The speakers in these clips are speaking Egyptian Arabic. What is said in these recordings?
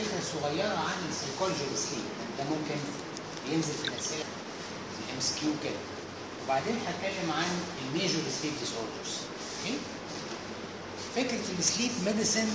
فكره صغيره عن السيكولوجي والسليب ده ممكن ينزل في الاسئله ام اس كيو كده وبعدين هتكلم عن الميجور سليب ديس اوردرز اوكي فكره السليب ميديسن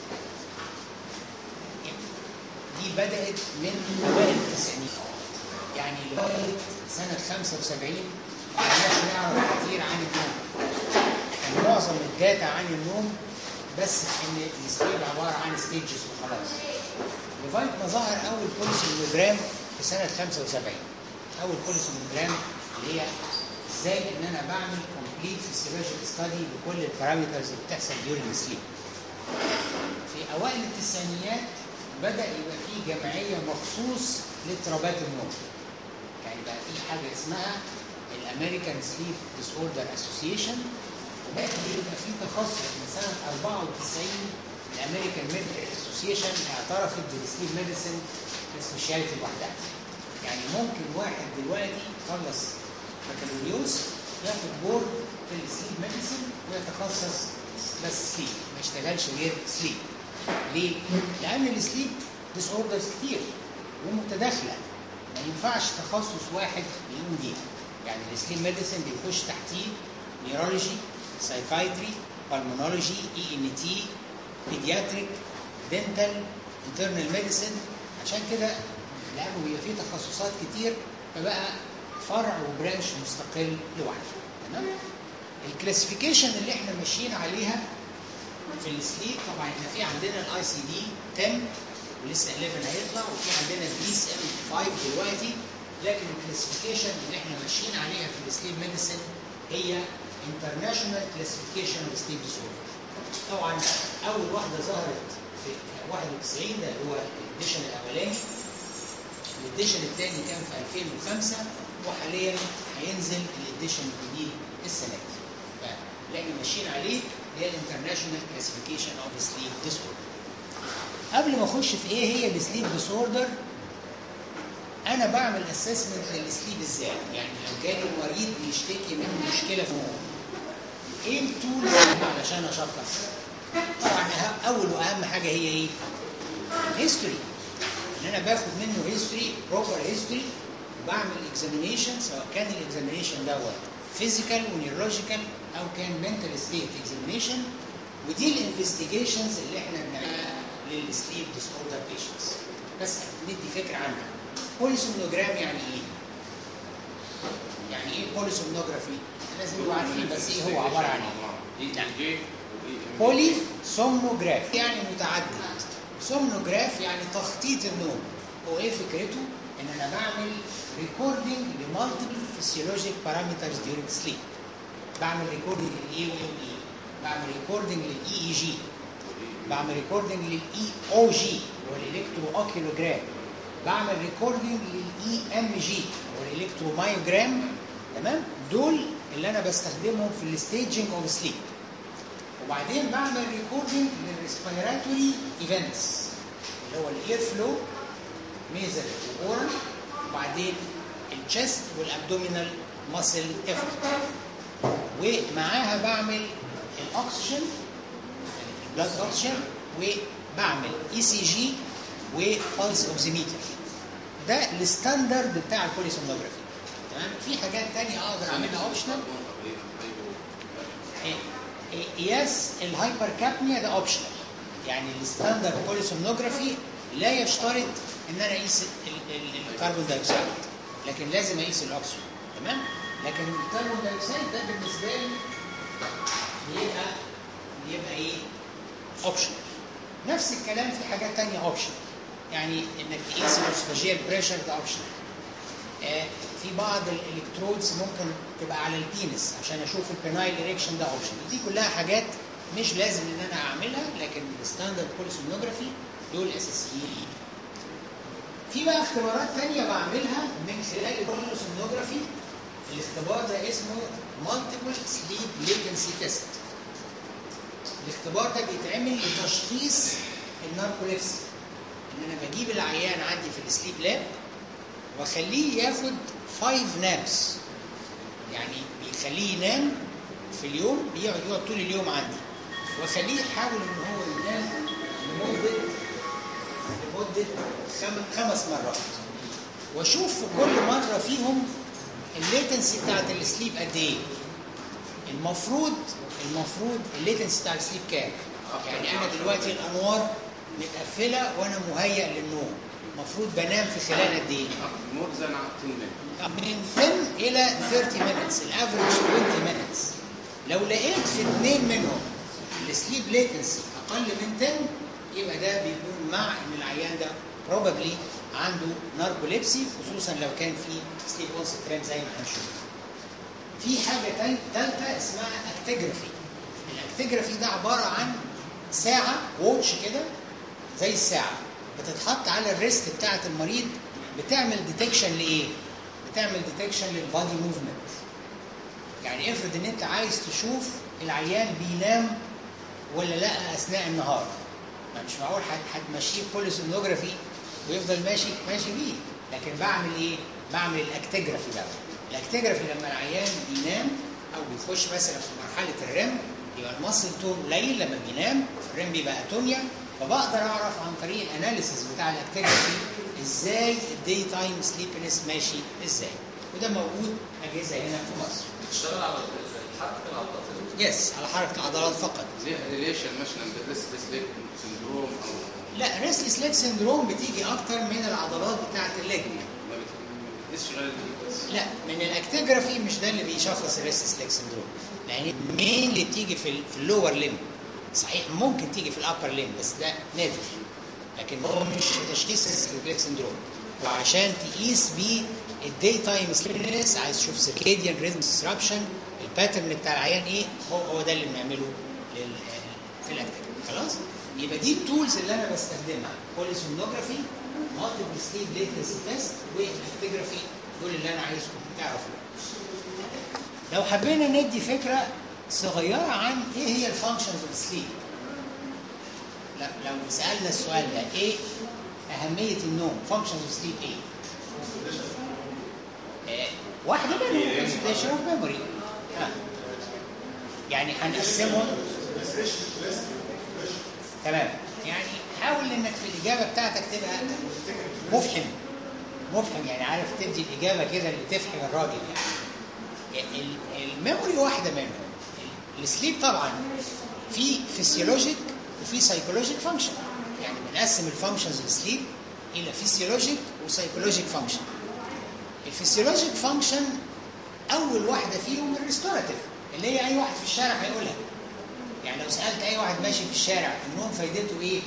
دي بدات من اوائل التسعينات يعني لغايه سنه 75 ما كناش نعرف كتير عن النوم كان معظم الداتا عن النوم بس ان السليب عباره عن ستيجز وخلاص لغايه ما ظهر اول بوليسومنوجرام في سنه 75 اول بوليسومنوجرام اللي هي ازاي ان انا بعمل كومبليت فيسيولوجيك ستادي بكل البارامترز اللي بتحصل ديورنج سليب في اوائل التسعينيات بدا يبقى في جمعيه مخصوص لاضطرابات النوم يعني بقى في حاجه اسمها الامريكان سليب ديس اوردر اسوسيشن وبقى يبقى في تخصص من سنه 94 الامريكان ميديكال اسوسيشن اعترفت بالسليب ميديسن كسبيشاليتي لوحدها يعني ممكن واحد دلوقتي يخلص بكالوريوس ياخد بورد في السليب ميديسن ويتخصص بس سليب ما يشتغلش غير سليب ليه؟ لان السليب ديس اوردرز كتير ومتداخله ما ينفعش تخصص واحد يقوم بيها يعني السليب ميديسن بيخش تحتيه نيرولوجي سايكايتري بالمونولوجي اي ان تي بيدياتريك دنتال انترنال ميديسن عشان كده لانه بيبقى فيه تخصصات كتير فبقى فرع وبرانش مستقل لوحده تمام الكلاسيفيكيشن اللي احنا ماشيين عليها في السليب طبعا احنا في عندنا الاي سي دي 10 ولسه 11 هيطلع وفي عندنا بي اس ام 5 دلوقتي لكن الكلاسيفيكيشن اللي احنا ماشيين عليها في السليب ميديسن هي انترناشونال كلاسيفيكيشن اوف سليب ديسوردر طبعا اول واحده ظهرت في 91 ده اللي هو الاديشن الاولاني الاديشن الثاني كان في 2005 وحاليا هينزل الاديشن الجديد السنه دي فاللي احنا ماشيين عليه هي الانترناشونال كلاسيفيكيشن اوف سليب ديسوردر قبل ما اخش في ايه هي السليب ديسوردر انا بعمل اسسمنت للسليب ازاي يعني لو جالي مريض بيشتكي من مشكله في النوم ايه التولز علشان اشخص طبعا أه- اول واهم حاجه هي ايه هيستوري ان انا باخد منه هيستوري بروبر هيستوري وبعمل اكزامينيشن سواء كان الاكزامينيشن دوت فيزيكال ونيورولوجيكال او كان منتال ستيت اكزامينيشن ودي الانفستيجيشنز اللي احنا بنعملها للسليب ديس اوردر بيشنتس بس ندي فكره عنها بوليسومنوجرام يعني ايه؟ يعني ايه بوليسومنوجرافي؟ لازم نبقى عارفين بس ايه هو عباره عن ايه؟ دي جي بولي سومنوجراف يعني متعدد سومنوجراف يعني تخطيط النوم هو ايه فكرته ان انا بعمل ريكوردنج لمالتيبل فيسيولوجيك بارامترز ديورنج سليب بعمل ريكوردنج للاي او اي بعمل ريكوردنج للاي اي جي بعمل ريكوردنج للاي او جي والالكترو اوكيلوجرام بعمل ريكوردنج للاي ام جي والالكترومايوجرام تمام دول اللي انا بستخدمهم في الستيجنج اوف سليب وبعدين بعمل ريكوردنج للريسبيراتوري ايفنتس اللي هو الاير فلو ميزل واورال وبعدين الشست والابدومينال ماسل افورت ومعاها بعمل الاكسجين البلاد اوكسجين وبعمل اي سي جي وبلس اوكسيميتر ده الستاندرد بتاع البوليسومنوجرافي تمام في حاجات تانية اقدر اعملها اوبشنال قياس الهايبر كابنيا ده اوبشنال يعني الستاندرد بوليسومنوجرافي لا يشترط ان انا اقيس ال- ال- الكربون دايوكسيد لكن لازم اقيس الاكسجين تمام لكن الكربون دايوكسيد ده بالنسبه لي بيبقى بيبقى ايه اوبشنال نفس الكلام في حاجات تانية اوبشنال يعني انك تقيس الاسفاجيال بريشر ده اوبشنال آه، في بعض الالكترودز ممكن تبقى على البينس عشان اشوف البينايل اريكشن ده اوبشن دي كلها حاجات مش لازم ان انا اعملها لكن الستاندرد بوليسومنوجرافي دول اساسيين في بقى اختبارات تانية بعملها من خلال البوليسومنوجرافي الاختبار ده اسمه مالتيبل سليب ليتنسي تيست الاختبار ده بيتعمل لتشخيص الناركوليبسي ان انا بجيب العيان عندي في السليب لاب واخليه ياخد 5 نابس يعني بيخليه ينام في اليوم بيقعد يقعد طول اليوم عندي واخليه يحاول ان هو ينام لمده لمده خم... خمس مرات واشوف في كل مره فيهم الليتنسي بتاعت السليب قد ايه المفروض المفروض الليتنسي بتاع السليب كام يعني انا دلوقتي الانوار متقفله وانا مهيئ للنوم المفروض بنام في خلال قد ايه مور ذان 10 minutes من 10 الى 30 minutes الافريج 20 minutes لو لقيت في اثنين منهم السليب ليتنسي اقل من 10 يبقى ده بيكون مع ان العيان ده probably عنده ناركوليبسي خصوصا لو كان في سليب اونست ريم زي ما هنشوف. في حاجه تال- ثالثه اسمها اكتيجرافي. الاكتيجرافي ده عباره عن ساعه ووتش كده زي الساعه بتتحط على الريست بتاعه المريض بتعمل ديتكشن لايه؟ بتعمل ديتكشن للبادي موفمنت. يعني افرض ان انت عايز تشوف العيان بينام ولا لا اثناء النهار. ما مش معقول هت- هتمشيه بوليسونوجرافي ويفضل ماشي ماشي بيه لكن بعمل ايه؟ بعمل الاكتيجرافي بقى الاكتيجرافي لما العيان بينام او بيخش مثلا في مرحله الريم يبقى المصل تون قليل لما بينام الريم بيبقى اتونيا فبقدر اعرف عن طريق الاناليسيس بتاع الاكتيجرافي ازاي الدي تايم سليبنس ماشي ازاي وده موجود اجهزه هنا في مصر بتشتغل على حركه العضلات يس على حركه العضلات فقط ليها ريليشن مثلا بالريستلس ليج سندروم او لا ريسلس ليج سندروم بتيجي اكتر من العضلات بتاعه الليج ما بت- بتقيسش غير دي بس لا من الاكتيجرافي مش ده اللي بيشخص الريستس ليج سندروم لان مين اللي بتيجي في ال- في اللور ليم صحيح ممكن تيجي في الابر ليم بس ده نادر لكن هو مش تشخيص الريستس ليج سندروم وعشان تقيس بيه الدي تايم سليبنس عايز تشوف سيركيديان ريزم ديسربشن الباترن بتاع العيان ايه هو هو ده اللي بنعمله لل في الاكتيجرافي خلاص يبقى دي التولز اللي انا بستخدمها بوليسومنوجرافي مالتيبل سليب ليتنسي تيست والاكتيجرافي دول اللي انا عايزكم تعرفوا لو حبينا ندي فكره صغيره عن ايه هي الفانكشنز اوف سليب لو سالنا السؤال ده ايه اهميه النوم فانكشنز اوف سليب ايه آه، واحده منهم consolidation اوف ميموري يعني هنقسمهم تمام يعني حاول انك في الاجابه بتاعتك تبقى مفحم مفحم يعني عارف تدي الاجابه كده اللي تفحم الراجل يعني ال- الميموري واحده منهم ال- السليب طبعا في فيسيولوجيك وفي سايكولوجيك فانكشن يعني بنقسم الفانكشنز السليب الى فيسيولوجيك وسايكولوجيك فانكشن الفسيولوجيك فانكشن اول واحده فيهم الريستوراتيف اللي هي اي واحد في الشارع هيقولها يعني لو سالت اي واحد ماشي في الشارع النوم فايدته ايه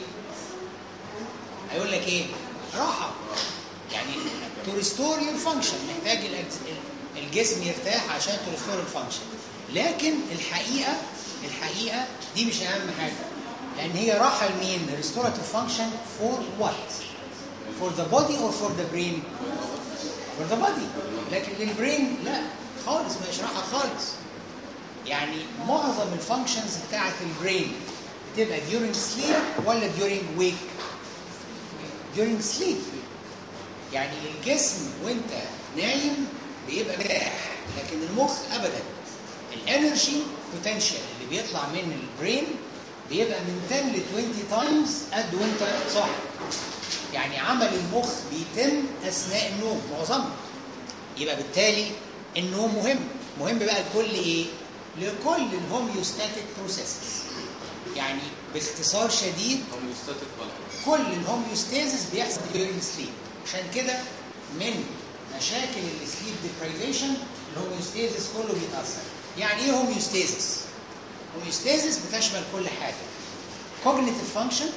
هيقول لك ايه راحه يعني تو ريستور يور فانكشن محتاج الأجز- الجسم يرتاح عشان تو ريستور الفانكشن لكن الحقيقه الحقيقه دي مش اهم حاجه لان هي راحه لمين ريستوراتيف فانكشن فور وات فور ذا بودي اور فور ذا برين فور ذا بودي لكن للبرين لا خالص مش راحه خالص يعني معظم الفانكشنز بتاعت البرين بتبقى during sleep ولا during wake during sleep يعني الجسم وانت نايم بيبقى مرتاح لكن المخ ابدا الانرجي بوتنشال اللي بيطلع من البرين بيبقى من 10 ل 20 تايمز قد وانت صاحي يعني عمل المخ بيتم اثناء النوم معظمه يبقى بالتالي النوم مهم مهم بقى لكل ايه لكل الهوميوستاتيك بروسيسز يعني باختصار شديد هوميوستاتيك بالانس كل الهوميوستاسيس بيحصل during sleep عشان كده من مشاكل السليب ديبريفيشن الهوميوستاسيس كله بيتاثر يعني ايه هوميوستاسيس هوميوستاسيس بتشمل كل حاجه cognitive function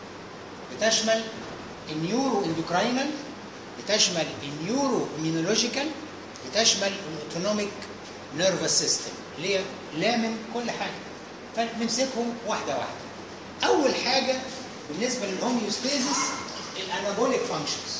بتشمل النيورو اندوكراينال بتشمل النيورو immunological بتشمل الاوتونوميك نيرفس سيستم اللي هي لامن كل حاجه فنمسكهم واحده واحده اول حاجه بالنسبه للهوميوستاسيس الانابوليك فانكشنز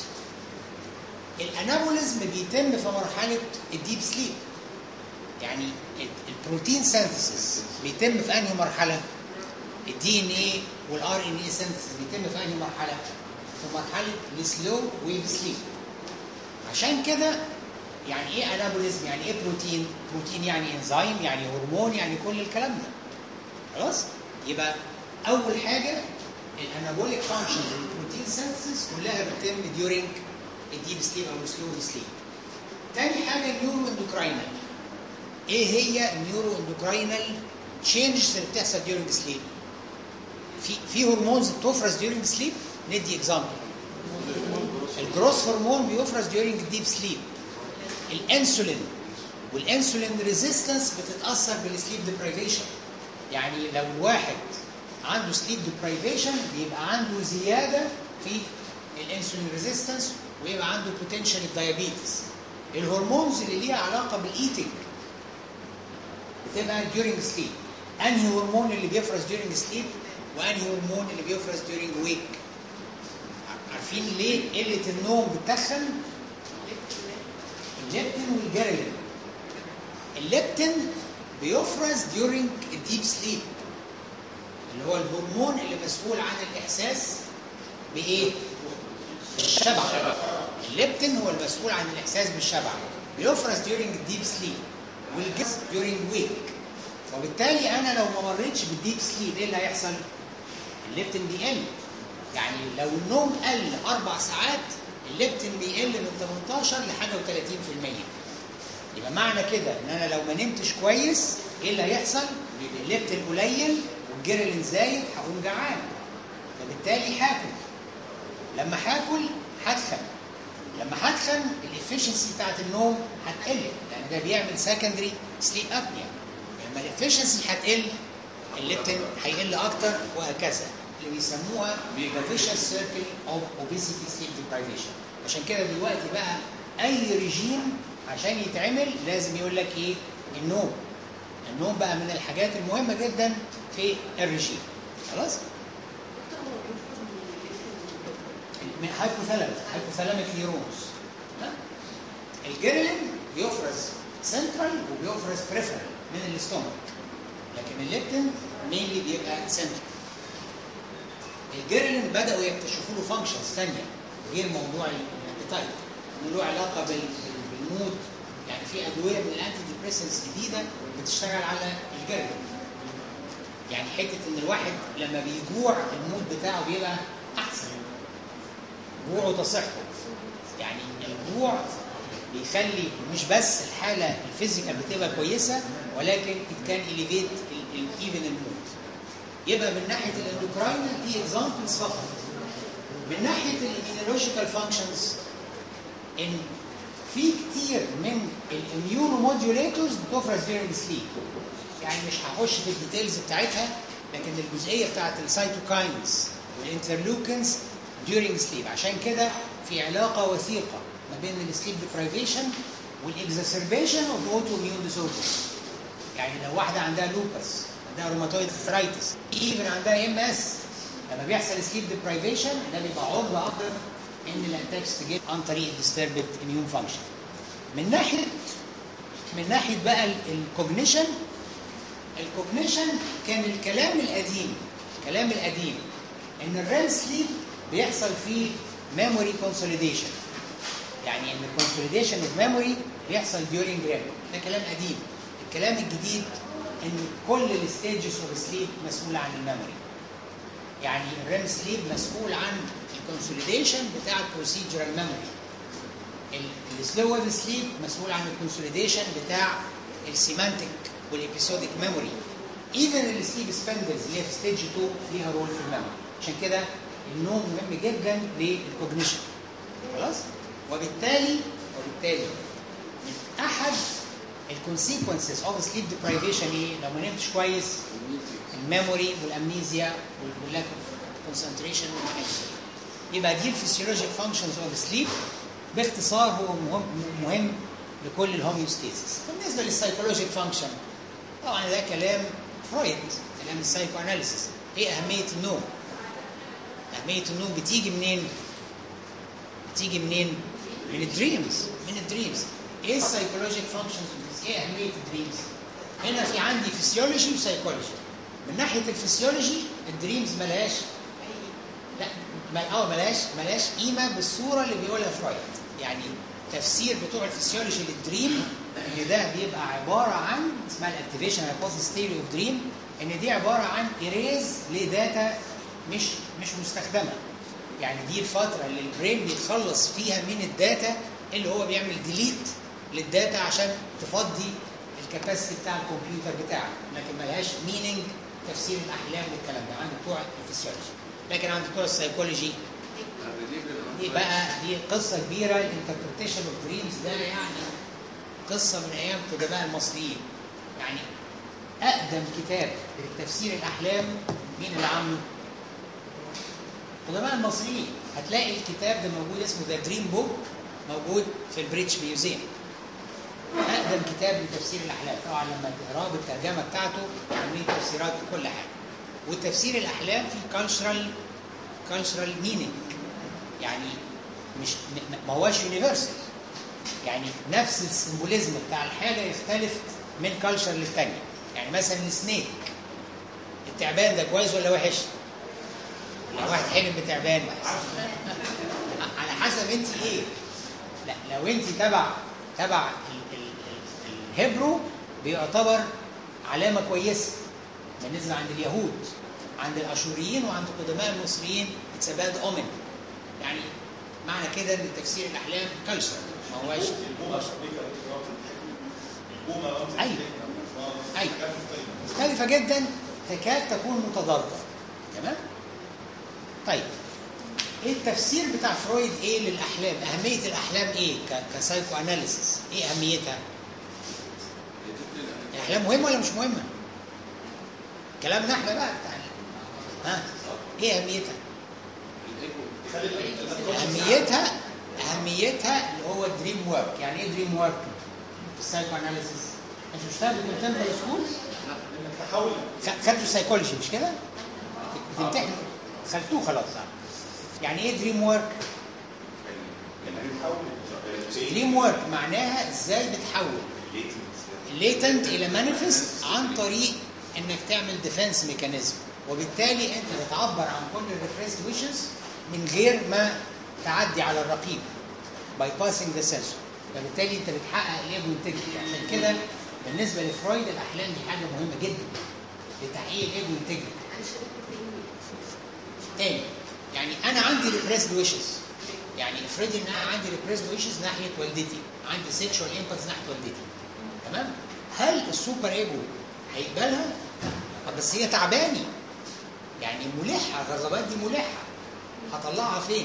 الانابوليزم بيتم في مرحله الديب سليب يعني ال- البروتين سينثيسيس بيتم في انهي مرحله الدي ان اي والار ان اي سينثيسيس بيتم في انهي مرحله في مرحله السلو ويف سليب عشان كده يعني ايه انابوليزم يعني ايه بروتين بروتين يعني انزيم يعني هرمون يعني كل الكلام ده خلاص يبقى اول حاجه الانابوليك فانكشنز البروتين سينثيسيس كلها بتتم during الديب سليب او السلو سليب تاني حاجه النيورو اندوكراينال ايه هي النيورو اندوكراينال تشينجز اللي بتحصل during sleep في في هرمونز بتفرز during sleep ندي اكزامبل الجروث هرمون بيفرز during الديب سليب الانسولين والانسولين ريزيستنس بتتاثر بالسليب ديبرايفيشن يعني لو واحد عنده سليب ديبرايفيشن بيبقى عنده زياده في الانسولين ريزيستنس ويبقى عنده بوتنشال دايابيتس الهرمونز اللي ليها علاقه بالايتنج بتبقى during sleep انهي هرمون اللي بيفرز during sleep وانهي هرمون اللي بيفرز during wake عارفين ليه قله النوم بتخن الليبتين والجريلين الليبتين بيفرز during الديب سليب اللي هو الهرمون اللي مسؤول عن الاحساس بايه بالشبع الليبتين هو المسؤول عن الاحساس بالشبع بيفرز during الديب سليب والجس during wake وبالتالي انا لو ما مريتش بالديب سليب ايه اللي هيحصل الليبتين بيقل يعني لو النوم قل اربع ساعات الليبتين بيقل من 18 لحاجه و30% يبقى معنى كده ان انا لو ما نمتش كويس ايه اللي هيحصل؟ الليبتين قليل والجيرلين زايد هقوم جعان فبالتالي هاكل لما هاكل هتخن لما هتخن الافشنسي بتاعت النوم هتقل لان ده بيعمل سكندري سليب ابنيا لما الافشنسي هتقل الليبتين هيقل اكتر وهكذا اللي بيسموها the vicious circle of obesity sleep deprivation عشان كده دلوقتي بقى اي ريجيم عشان يتعمل لازم يقول لك ايه النوم النوم بقى من الحاجات المهمه جدا في الريجيم خلاص من هايبوثالاميك هايبوثالاميك نيورونز الجيرلين بيفرز سنترال وبيفرز بريفرال من الاستومك لكن الليبتين مينلي بيبقى سنترال الجيرلين بداوا يكتشفوا له فانكشنز ثانيه غير موضوع الابيتايت له علاقه بال- بال- بالمود يعني في ادويه من الانتي ديبريسنس جديده بتشتغل على الجيرلين يعني حته ان الواحد لما بيجوع المود بتاعه بيبقى احسن جوعه تصحه يعني الجوع بيخلي مش بس الحاله الفيزيكال بتبقى كويسه ولكن it can elevate الايفن المود يبقى من ناحيه الاندوكراين دي اكزامبلز فقط من ناحيه الاميونولوجيكال فانكشنز ان في كتير من الاميونو موديوليتورز بتفرز during sleep يعني مش هخش في الديتيلز بتاعتها لكن الجزئيه بتاعت السيتوكاينز والانترلوكنز during sleep عشان كده في علاقه وثيقه ما بين السليب deprivation والاكزاسربيشن اوف اوتو اميون ديسوردرز يعني لو واحده عندها لوبس عندها روماتويد ارثرايتس ايفن عندها ام اس لما بيحصل سليب ديبرايفيشن ده بيبقى عرضه اكتر ان الاتاكس تجي عن طريق الديستربد اميون فانكشن من ناحيه من ناحيه بقى الكوجنيشن الكوجنيشن كان الكلام القديم الكلام القديم ان الريم سليب بيحصل فيه ميموري كونسوليديشن يعني ان الكونسوليديشن اوف ميموري بيحصل during REM ده كلام قديم الكلام الجديد ان كل الستيجز اوف سليب مسؤوله عن الميموري يعني الريم سليب مسؤول عن الكونسوليديشن بتاع البروسيجرال ميموري السلو ويف سليب مسؤول عن الكونسوليديشن بتاع السيمانتك والابيسوديك ميموري ايفن السليب سبندلز اللي هي في ستيج 2 ليها رول في الميموري عشان كده النوم مهم جدا للكوجنيشن خلاص وبالتالي وبالتالي من احد الكونسيكونسز اوف سليب ديبرايفيشن ايه لو ما نمتش كويس الميموري والامنيزيا واللاك اوف كونسنتريشن يبقى دي الفسيولوجيك فانكشنز اوف سليب باختصار هو مهم مهم لكل الهوميوستيسيس بالنسبه للسايكولوجيك فانكشن طبعا ده كلام فرويد كلام السايكو اناليسيس ايه اهميه النوم اهميه النوم بتيجي منين بتيجي منين من الدريمز من الدريمز ايه السايكولوجيك فانكشنز ايه اهميه الدريمز هنا في عندي فسيولوجي وسايكولوجي من ناحيه الفسيولوجي الدريمز ملهاش لا ما اه ملهاش ملهاش قيمه بالصوره اللي بيقولها فرويد يعني تفسير بتوع الفسيولوجي للدريم ان ده بيبقى عباره عن اسمها الاكتيفيشن هايبوثيس ثيوري اوف دريم ان دي عباره عن اريز لداتا مش مش مستخدمه يعني دي الفتره اللي البرين بيتخلص فيها من الداتا اللي هو بيعمل ديليت للداتا عشان تفضي الكاباسيتي بتاع الكمبيوتر بتاعك لكن ملهاش مينينج تفسير الاحلام والكلام ده عند بتوع الفسيولوجي لكن عند بتوع السيكولوجي دي بقى دي قصه كبيره الانتربريتيشن اوف دريمز ده يعني قصه من ايام قدماء المصريين يعني اقدم كتاب لتفسير الاحلام مين اللي عامله؟ قدماء المصريين هتلاقي الكتاب ده موجود اسمه ذا دريم بوك موجود في البريتش ميوزيوم اقدم كتاب لتفسير الاحلام طبعا لما تقراه بالترجمه بتاعته عاملين تفسيرات لكل حاجه وتفسير الاحلام في كالتشرال كالتشرال مينينج يعني مش م- ما هواش يونيفرسال يعني نفس السيمبوليزم بتاع الحاجه يختلف من كالتشر للتانيه يعني مثلا السنيك التعبان ده كويس ولا وحش؟ لو واحد حلم بتعبان على حسب انت ايه لا لو انت تبع تبع ال- ال- ال- الهبرو بيعتبر علامه كويسه بالنسبه عند اليهود عند الاشوريين وعند قدماء المصريين اتس باد اومن يعني معنى كده ان تفسير الاحلام كلشر ما هواش ايوه ايوه مختلفه جدا تكاد تكون متضادة تمام طيب ايه التفسير بتاع فرويد ايه للاحلام اهميه الاحلام ايه ك- كسايكو اناليسيس ايه اهميتها الاحلام مهمه ولا مش مهمه كلامنا احنا بقى بتاع ها ايه اهميتها اهميتها اهميتها اللي هو الدريم ورك يعني ايه دريم ورك في السايكو اناليسيس انتوا مش بتاخدوا كونتمبرال سكول خدتوا سايكولوجي مش كده بتمتحنوا خدتوه خلاص يعني ايه دريم ورك دريم ورك معناها ازاي بتحول الليتنت الى مانيفست عن طريق انك تعمل ديفense ميكانيزم وبالتالي انت بتعبر عن كل الريبريسد ويشز من غير ما تعدي على الرقيب باي باسنج ذا سنسور فبالتالي انت بتحقق الايجو انتجريتي عشان كده بالنسبه لفرويد الاحلام دي حاجه مهمه جدا لتحقيق الايجو انتجريتي تاني يعني انا عندي ريبريسد ويشز يعني افرضي ان انا عندي ريبريسد ويشز ناحيه والدتي عندي سيكشوال امبلس ناحيه والدتي تمام هل السوبر ايجو هيقبلها طب بس هي تعباني يعني ملحه الرغبات دي ملحه هطلعها فين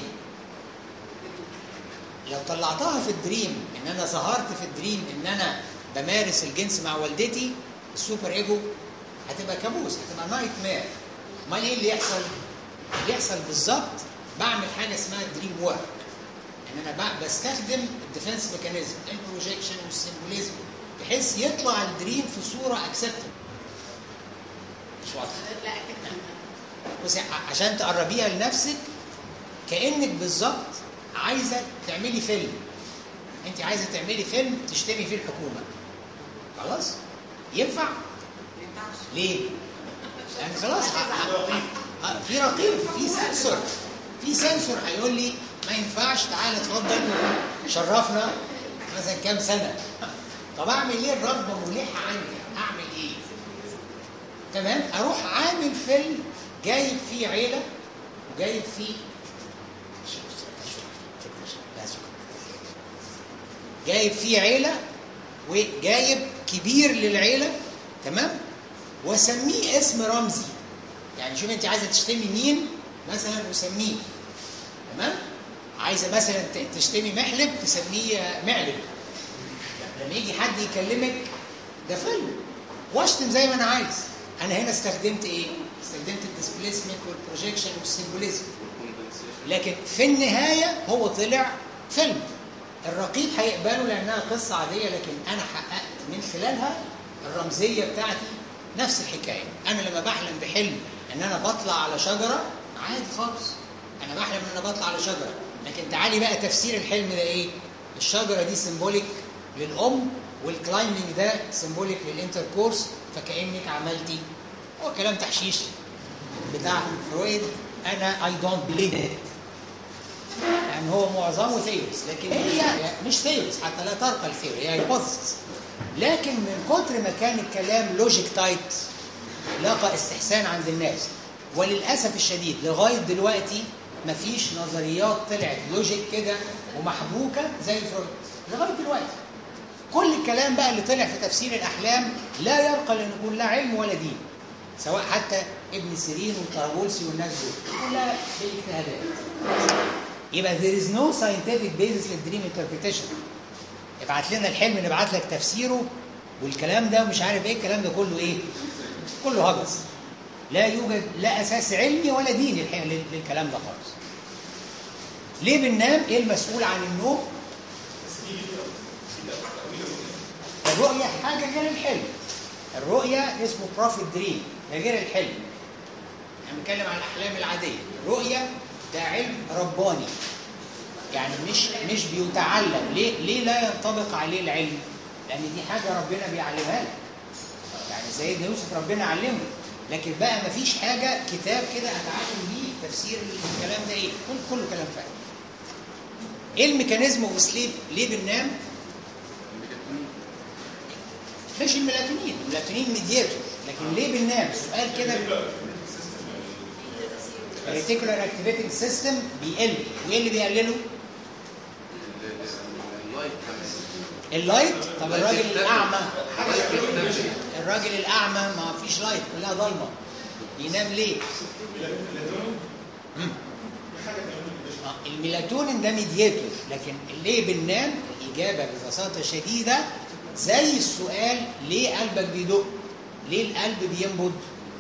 لو طلعتها في الدريم ان انا ظهرت في الدريم ان انا بمارس الجنس مع والدتي السوبر ايجو هتبقى كابوس هتبقى نايت مير امال ايه اللي يحصل اللي يحصل بالظبط بعمل حاجه اسمها دريم ورك ان انا بقى بستخدم الديفنس ميكانيزم البروجيكشن والسيمبوليزم بحيث يطلع الدريم في صوره اكسبتبل مش واضحه لا كده بصي ع- عشان تقربيها لنفسك كانك بالظبط عايزه تعملي فيلم انت عايزه تعملي فيلم تشتري فيه الحكومه خلاص ينفع ما ينفعش ليه لان خلاص ه- ه- ه- في رقيب في سنسور في سنسور هيقول لي ما ينفعش تعالى اتفضل شرفنا مثلا كام سنه طب اعمل ايه الرغبه ملحه عندي اعمل ايه تمام اروح عامل فيلم جايب فيه عيله وجايب فيه جايب فيه عيله وجايب كبير للعيله تمام واسميه اسم رمزي يعني شوف انت عايزه تشتمي مين مثلا وسميه تمام عايزه مثلا ت- تشتمي محلب تسميه معلب لما يجي حد يكلمك ده فيلم واشتم زي ما انا عايز انا هنا استخدمت ايه استخدمت الديسبليسمنت والبروجيكشن والسيمبوليزم لكن في النهايه هو طلع فيلم الرقيب هيقبله لانها قصه عاديه لكن انا حققت من خلالها الرمزيه بتاعتي نفس الحكايه انا لما بحلم بحلم ان انا بطلع على شجره عادي خالص انا بحلم ان انا بطلع على شجره لكن تعالي بقى تفسير الحلم ده ايه الشجره دي سيمبوليك للام والكلايمنج ده سيمبوليك للانتركورس فكانك عملتي هو كلام تحشيش بتاع فرويد انا اي دونت بليف ات يعني هو معظمه ثيوريز لكن هي مش ثيوريز حتى لا ترقى الثيوري هي هايبوثيسز لكن من كتر ما كان الكلام لوجيك تايت لاقى استحسان عند الناس وللاسف الشديد لغايه دلوقتي مفيش نظريات طلعت لوجيك كده ومحبوكه زي فرويد لغايه دلوقتي كل الكلام بقى اللي طلع في تفسير الاحلام لا يرقى لان يكون لا علم ولا دين سواء حتى ابن سيرين والطرابلسي والناس دول كلها بالاجتهادات يبقى there is no scientific basis للدريم interpretation ابعت لنا الحلم نبعت لك تفسيره والكلام ده ومش عارف ايه الكلام ده كله ايه كله هجس لا يوجد لا اساس علمي ولا ديني الحقيقه لل- للكلام ده خالص ليه بننام ايه المسؤول عن النوم الرؤية حاجة غير الحلم الرؤية اسمه بروفيت دريم ده غير الحلم احنا بنتكلم عن الأحلام العادية الرؤية ده علم رباني يعني مش مش بيتعلم ليه ليه لا ينطبق عليه العلم لأن دي حاجة ربنا بيعلمها لك يعني سيدنا يوسف ربنا علمه لكن بقى مفيش حاجة كتاب كده أتعلم بيه تفسير الكلام ده إيه كل كله كلام فارغ إيه الميكانيزم اوف سليب ليه بننام مش الميلاتونين الميلاتونين ميدياتور لكن ليه بننام سؤال كده الريتيكولار اكتيفيتنج سيستم بيقل وايه اللي بيقلله اللايت كمان اللايت طب الراجل اللايت الاعمى حاجه كده الراجل الاعمى ما فيش لايت كلها ضلمه ينام ليه مم. آه، الميلاتونين ده ميدياتور لكن ليه بننام الاجابه ببساطه شديده زي السؤال ليه قلبك بيدق ليه القلب بينبض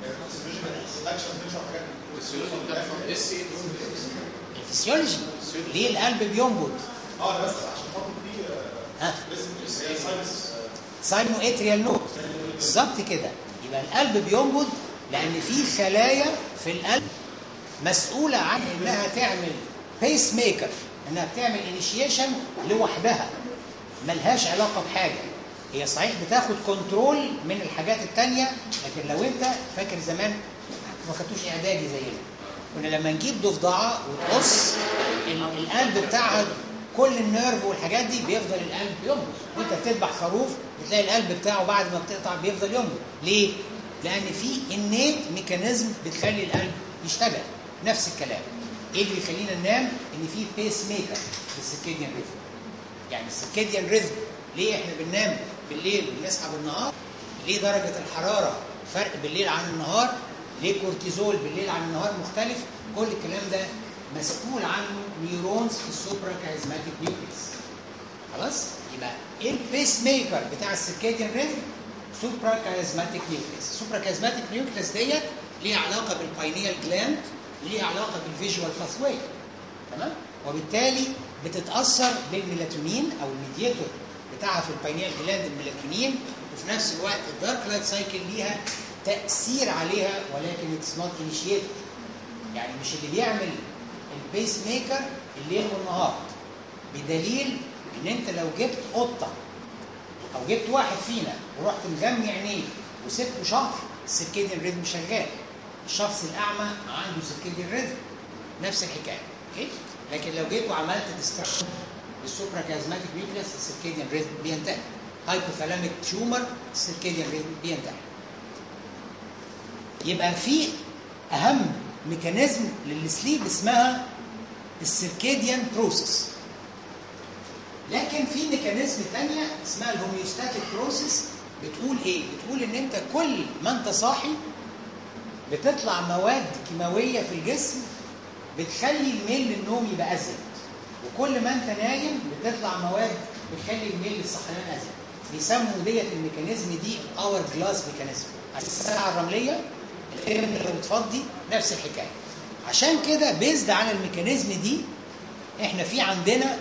السيولوجي بتاعته اس الفسيولوجي ليه القلب بينبض اه بس عشان خاطر في ها اسم ساينس ساينو اتريال نوت بالظبط كده يبقى القلب بينبض لان في خلايا في القلب مسؤوله عن انها تعمل بيس ميكر انها بتعمل انيشيشن لوحدها ملهاش علاقه بحاجه هي صحيح بتاخد كنترول من الحاجات التانية لكن لو انت فاكر زمان ما خدتوش اعدادي زينا كنا لما نجيب ضفدعه وتقص ال- القلب بتاعها كل النيرف والحاجات دي بيفضل القلب ينبض وانت بتذبح خروف بتلاقي القلب بتاعه بعد ما بتقطع بيفضل ينبض ليه؟ لان في انيت ميكانيزم بتخلي القلب يشتغل نفس الكلام ايه اللي بيخلينا ننام ان في بيس ميكر في السيركيديان ريزم يعني السيركيديان ريزم ليه احنا بننام بالليل وبنصحى بالنهار ليه درجه الحراره فرق بالليل عن النهار ليه كورتيزول بالليل عن النهار مختلف كل الكلام ده مسؤول عنه نيورونز في السوبرا كاريزماتيك نيوكليس خلاص يبقى ايه البيس ميكر بتاع السيركيديان ريزم سوبرا كاريزماتيك نيوكليس السوبرا كاريزماتيك نيوكليس ديت ليها علاقه بالباينيال جلاند ليها علاقه بالفيجوال باثواي تمام وبالتالي بتتاثر بالميلاتونين او الميدياتور بتاعها في الباينيال جلاند الميلاتونين وفي نفس الوقت الدارك لايت سايكل ليها تاثير عليها ولكن اتس نوت انيشيتور يعني مش اللي بيعمل البيس ميكر الليل والنهار بدليل ان انت لو جبت قطه او جبت واحد فينا ورحت مجمع عينيه وسبته شهر السيركيديان ريزم شغال الشخص الاعمى عنده سيركيديان ريزم نفس الحكايه اوكي لكن لو جيت وعملت ديستركشن للسوبرا كازماتيك نيوكليس السيركيديان ريزم بينتهي هايبوثالاميك تيومر السيركيديان ريزم بينتهي يبقى في اهم ميكانيزم للسليب اسمها السيركيديان بروسيس لكن في ميكانيزم تانية اسمها الهوميوستاتيك بروسيس بتقول ايه؟ بتقول ان انت كل ما انت صاحي بتطلع مواد كيماوية في الجسم بتخلي الميل للنوم يبقى ازيد وكل ما انت نايم بتطلع مواد بتخلي الميل للصحيان ازيد بيسموا ديت الميكانيزم دي اور جلاس ميكانيزم عشان الساعة الرملية الفيلم اللي بتفضي نفس الحكاية عشان كده بيزد على الميكانيزم دي احنا في عندنا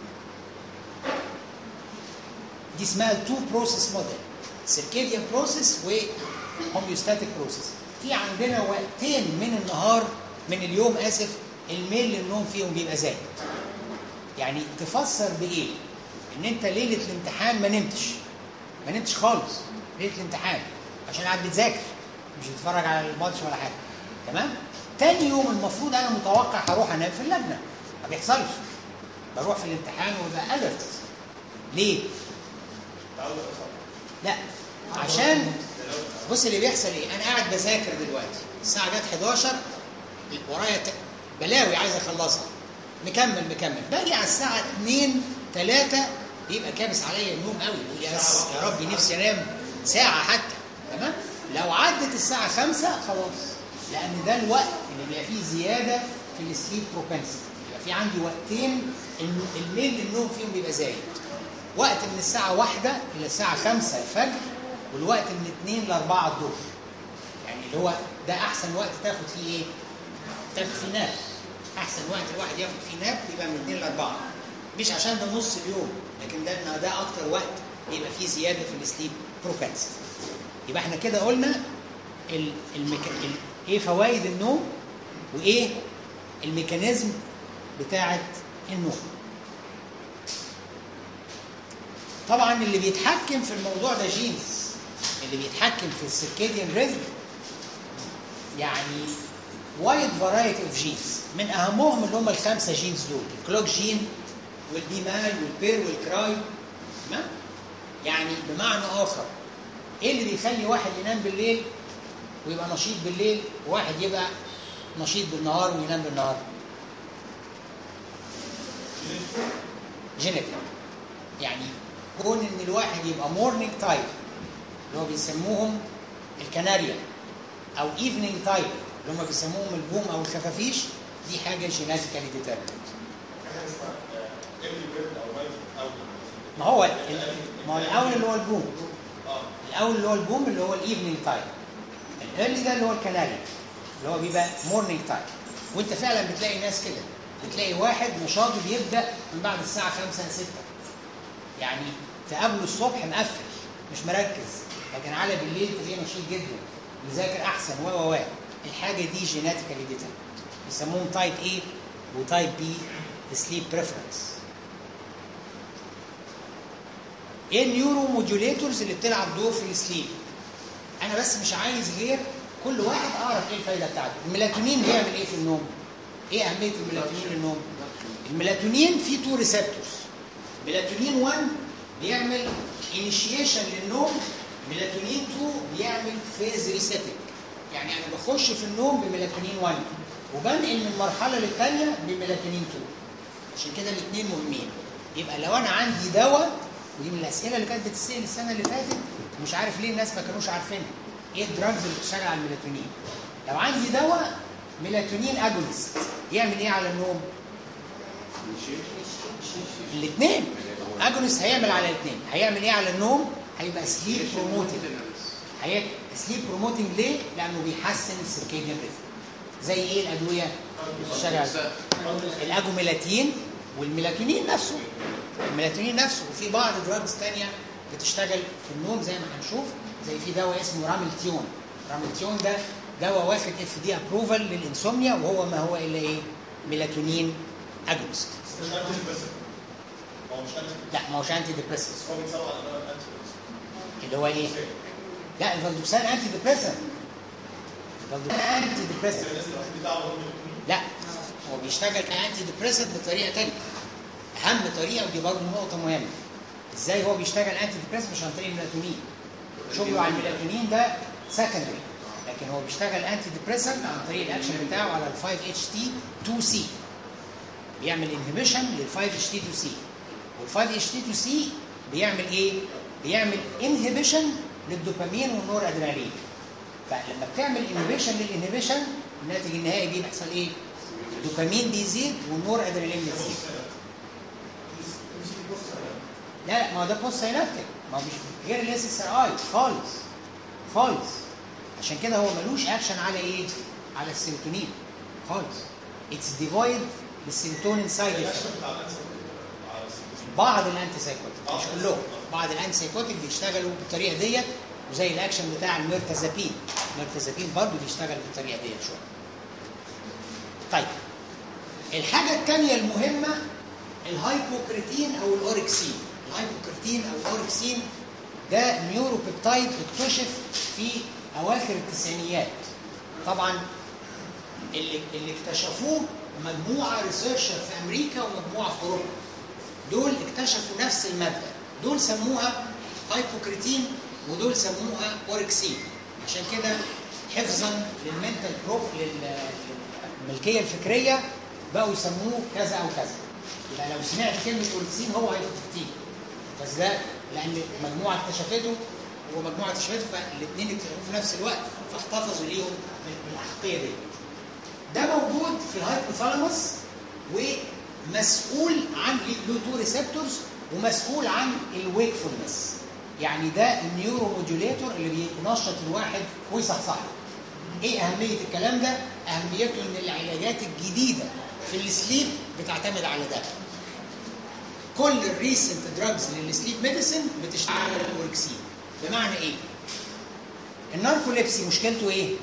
دي اسمها التو بروسيس موديل سيركيديان بروسيس وهوميوستاتيك بروسيس في عندنا وقتين من النهار من اليوم اسف الميل للنوم فيهم بيبقى زايد يعني تفسر بايه ان انت ليله الامتحان ما نمتش ما نمتش خالص ليله الامتحان عشان قاعد بتذاكر مش بتتفرج على الماتش ولا حاجه تمام تاني يوم المفروض انا متوقع هروح انام في اللجنه ما بيحصلش بروح في الامتحان وببقى الرت ليه لا عشان بص اللي بيحصل ايه انا قاعد بذاكر دلوقتي الساعه جت 11 ورايا ت- بلاوي عايز اخلصها مكمل مكمل باجي على الساعه 2 3 بيبقى كابس عليا النوم قوي بقول يا بس يا ربي نفسي انام ساعه حتى تمام لو عدت الساعه 5 خلاص لان ده الوقت اللي بيبقى فيه زياده في السليب بروبنسيتي يبقى في عندي وقتين الم- الميل للنوم فيهم بيبقى زايد وقت من الساعه 1 الى الساعه 5 الفجر والوقت من 2 ل 4 الظهر يعني اللي هو ده احسن وقت تاخد فيه ايه؟ تاخد فيه ناب احسن وقت الواحد ياخد فيه ناب يبقى من 2 ل 4 مش عشان ده نص اليوم لكن ده ده اكتر وقت بيبقى فيه زياده في السليب بروبنسيتي يبقى احنا كده قلنا ال الميكا... ال... ايه فوائد النوم وايه الميكانيزم بتاعه النوم طبعا اللي بيتحكم في الموضوع ده جينز اللي بيتحكم في السيركيديان ريزم يعني وايد فرايتي اوف جينز من اهمهم اللي هم الخمسه جينز دول الكلوك جين والبيمال والبير والكراي تمام يعني بمعنى اخر ايه اللي بيخلي واحد ينام بالليل ويبقى نشيط بالليل وواحد يبقى نشيط بالنهار وينام بالنهار جينيتك يعني كون ان الواحد يبقى مورنينج تايب اللي هو بيسموهم الكناريا او ايفنينج تايب اللي هم بيسموهم البوم او الخفافيش دي حاجه جيناتيكالي ديترمنت حاجه اسمها ايرلي بيرد او نايت او ما هو ال- ما هو الاول اللي هو البوم اه الاول اللي هو البوم اللي هو الايفنينج تايم الايرلي ده اللي هو الكناري اللي هو بيبقى مورنينج تايم وانت فعلا بتلاقي ناس كده بتلاقي واحد نشاطه بيبدا من بعد الساعه 5 6 يعني تقابله الصبح مقفل مش مركز لكن على بالليل تلاقيه نشيط جدا بيذاكر احسن و و و الحاجه دي جيناتيكالي ديترمنت بيسموهم تايب A وتايب B سليب بريفرنس ايه النيورو موديوليتورز اللي بتلعب دور في السليب انا بس مش عايز غير كل واحد اعرف ايه الفايده بتاعته الميلاتونين بيعمل ايه في النوم ايه اهميه الميلاتونين للنوم الميلاتونين فيه تو ريسبتورز ميلاتونين 1 بيعمل انيشيشن للنوم ميلاتونين 2 بيعمل فيز ريسيتنج يعني انا بخش في النوم بميلاتونين 1 وبنقل من مرحله للثانيه بميلاتونين 2 عشان كده الاثنين مهمين يبقى لو انا عندي دواء ودي من الاسئله اللي كانت بتتسال السنه اللي فاتت ومش عارف ليه الناس ما كانوش عارفينها ايه الدراجز اللي بتشتغل على الميلاتونين لو عندي دواء ميلاتونين اجونست يعمل ايه على النوم الاثنين اجونست هيعمل على الاثنين هيعمل ايه على النوم هيبقى سليب بروموتنج هيبقى سليب بروموتنج ليه لانه بيحسن السيركيديان ريثم زي ايه الادويه اللي بتشتغل على الاجوميلاتين والميلاتونين نفسه الميلاتونين نفسه وفي بعض دراجز تانية بتشتغل في النوم زي ما هنشوف زي في دواء اسمه راملتيون راملتيون ده دواء واخد اف دي ابروفال للانسومنيا وهو ما هو الا ايه ميلاتونين اجونست مش انتي بس هو مش انتي لا ما هوش انتي ديبريسنت بس هو بيتصاب على ده انتي بس اللي هو ايه لا الفالدوسان انتي ديبريسنت الفالدوسان انتي ديبريسنت الناس اللي بتاعه هو بيكون لا هو بيشتغل كانتي ديبريسنت بطريقه ثانيه اهم طريقه ودي برضه نقطه مهمه ازاي هو بيشتغل انتي ديبريسنت مش عن طريق الميلاتونين شغله على الميلاتونين ده سكندري لكن هو بيشتغل انتي ديبريسنت عن طريق الاكشن بتاعه على ال 5 اتش تي 2 سي بيعمل انهبيشن لل 5 اتش تي 2 سي وال 5 اتش تي 2 سي بيعمل ايه؟ بيعمل انهبيشن للدوبامين والنور ادرينالين فلما بتعمل انهبيشن للانهبيشن الناتج النهائي بيه بيحصل ايه؟ الدوبامين بيزيد والنور ادرينالين بيزيد لا لا ما هو ده بوست ساينابتيك ما هو مش غير الاس اس اي خالص خالص عشان كده هو ملوش اكشن على ايه؟ على السيروتونين خالص اتس ديفويد بالسيروتونين سايد افكت الاكشن بتاع الانتي على السيستم. بعض الانتي سايكوتيك مش كلهم بعض الانتي سايكوتيك بيشتغلوا بالطريقه ديت وزي الاكشن بتاع الميرتازابين الميرتازابين برضه بيشتغل بالطريقه ديت شويه طيب الحاجه الثانيه المهمه الهايبوكريتين او الاوركسين الهايبوكريتين او الاوركسين ده نيورو بيبتايد اكتشف في اواخر التسعينيات طبعا اللي اللي اكتشفوه مجموعه ريسيرشر في امريكا ومجموعه في اوروبا دول اكتشفوا نفس الماده دول سموها هايبوكريتين ودول سموها اوركسين عشان كده حفظا للمنتال بروب الملكيه الفكريه بقوا يسموه كذا او كذا يبقى لو سمعت كلمه اوركسين هو هيفتيه بس ده لان مجموعه اكتشفته ومجموعه اكتشفته فالاثنين اكتشفوه في نفس الوقت فاحتفظوا ليهم بالاحقيه دي ده موجود في الهايبوثالاموس ومسؤول عن له تو ريسبتورز ومسؤول عن الويكفولنس يعني ده النيورو موديوليتور اللي بينشط الواحد ويصحصحه ايه اهميه الكلام ده اهميته ان العلاجات الجديده في السليب بتعتمد على ده كل الريسنت دراجز للسليب ميديسن بتشتغل على الاوركسين بمعنى ايه الناركوليبسي مشكلته ايه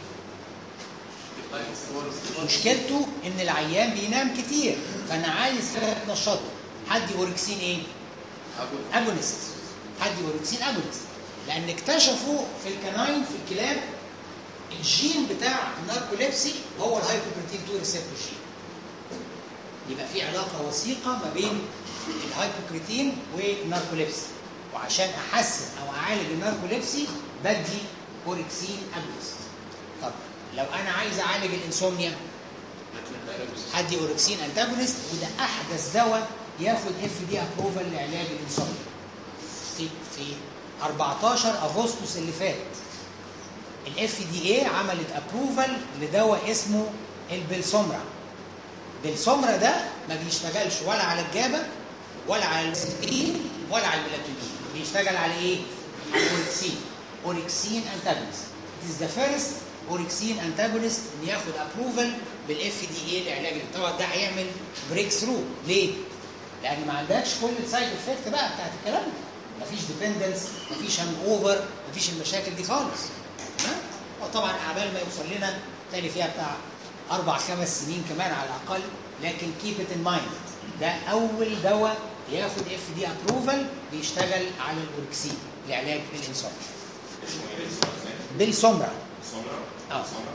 مشكلته ان العيان بينام كتير فانا عايز حاجه تنشطه حد اوركسين ايه اجونست حد اوركسين اجونست لان اكتشفوا في الكناين في الكلاب الجين بتاع الناركوليبسي هو الهايبوبروتين 2 ريسبتور جين يبقى في علاقه وثيقه ما بين الهايبوكريتين والناركوليبسي وعشان احسن او اعالج الناركوليبسي بدي اوركسين اجونست طب لو انا عايز اعالج الانسومنيا هدي اوركسين انتاجونست وده احدث دواء ياخد اف دي ابروفال لعلاج الانسومنيا في في 14 اغسطس اللي فات الاف دي اي عملت ابروفال لدواء اسمه البلسومرا بالسمرة ده ما بيشتغلش ولا على الجابة ولا على السكين ولا على الميلاتونين بيشتغل على ايه؟ على الاوركسين اوركسين انتاجونست It is the first اوركسين انتاجونست ان ياخد ابروفال بالاف دي اي لعلاج طبعا ده هيعمل بريك ثرو ليه؟ لان ما عندكش كل السايد افكت بقى بتاعت الكلام ده مفيش ديبندنس مفيش هانج اوفر مفيش المشاكل دي خالص تمام؟ وطبعا اعمال ما يوصل لنا تاني فيها بتاع اربع خمس سنين كمان على الاقل لكن كيب ات ان مايند ده اول دواء ياخد اف دي ابروفال بيشتغل على الاوركسين لعلاج الانسولين اسمه ايه الاسم بالسمره سمرة اه سمرة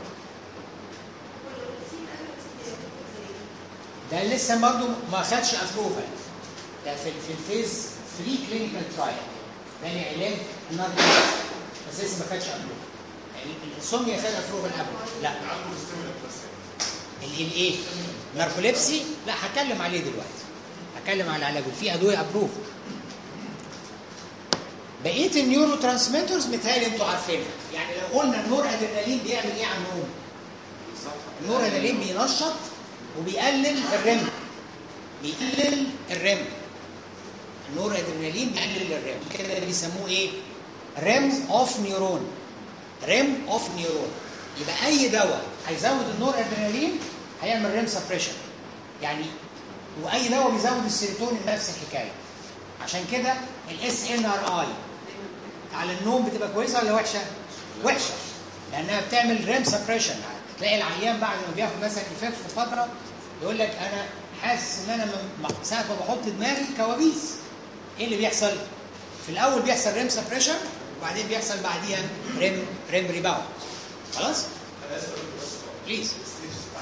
ده لسه برضه ما خدش ابروفال ده في في الفيز 3 كلينيكال ترايل ده لعلاج الناركوتيك بس لسه ما خدش ابروفال يعني الانسوميا خد ابروفال قبل لا عنده ستيمولنت بس ال- الايه؟ ناركوليبسي لا هتكلم عليه دلوقتي هتكلم على علاجه في ادويه ابروف بقيه النيورو ترانسميترز متهيألي انتوا عارفينها يعني لو قلنا النور ادرينالين بيعمل ايه على النوم؟ النور ادرينالين بينشط وبيقلل الرم بيقلل الرم النور ادرينالين بيقلل الرم كده بيسموه ايه؟ ريم اوف نيورون ريم اوف نيورون يبقى اي دواء هيزود النور ادرينالين هيعمل ريم سبريشن يعني واي دواء بيزود السيروتونين نفس الحكايه عشان كده الاس ان ار اي على النوم بتبقى كويسه ولا وحشه؟ وحشه لانها بتعمل ريم سبريشن تلاقي العيان بعد ما بياخد مثلا ايفكت في فتره يقول لك انا حاسس ان انا م- م- ساعه ما بحط دماغي كوابيس ايه اللي بيحصل؟ في الاول بيحصل ريم سبريشن وبعدين بيحصل بعديها ريم ريم ريباوند خلاص؟ انا اسف أقول بس بليز الستيجز بتاعت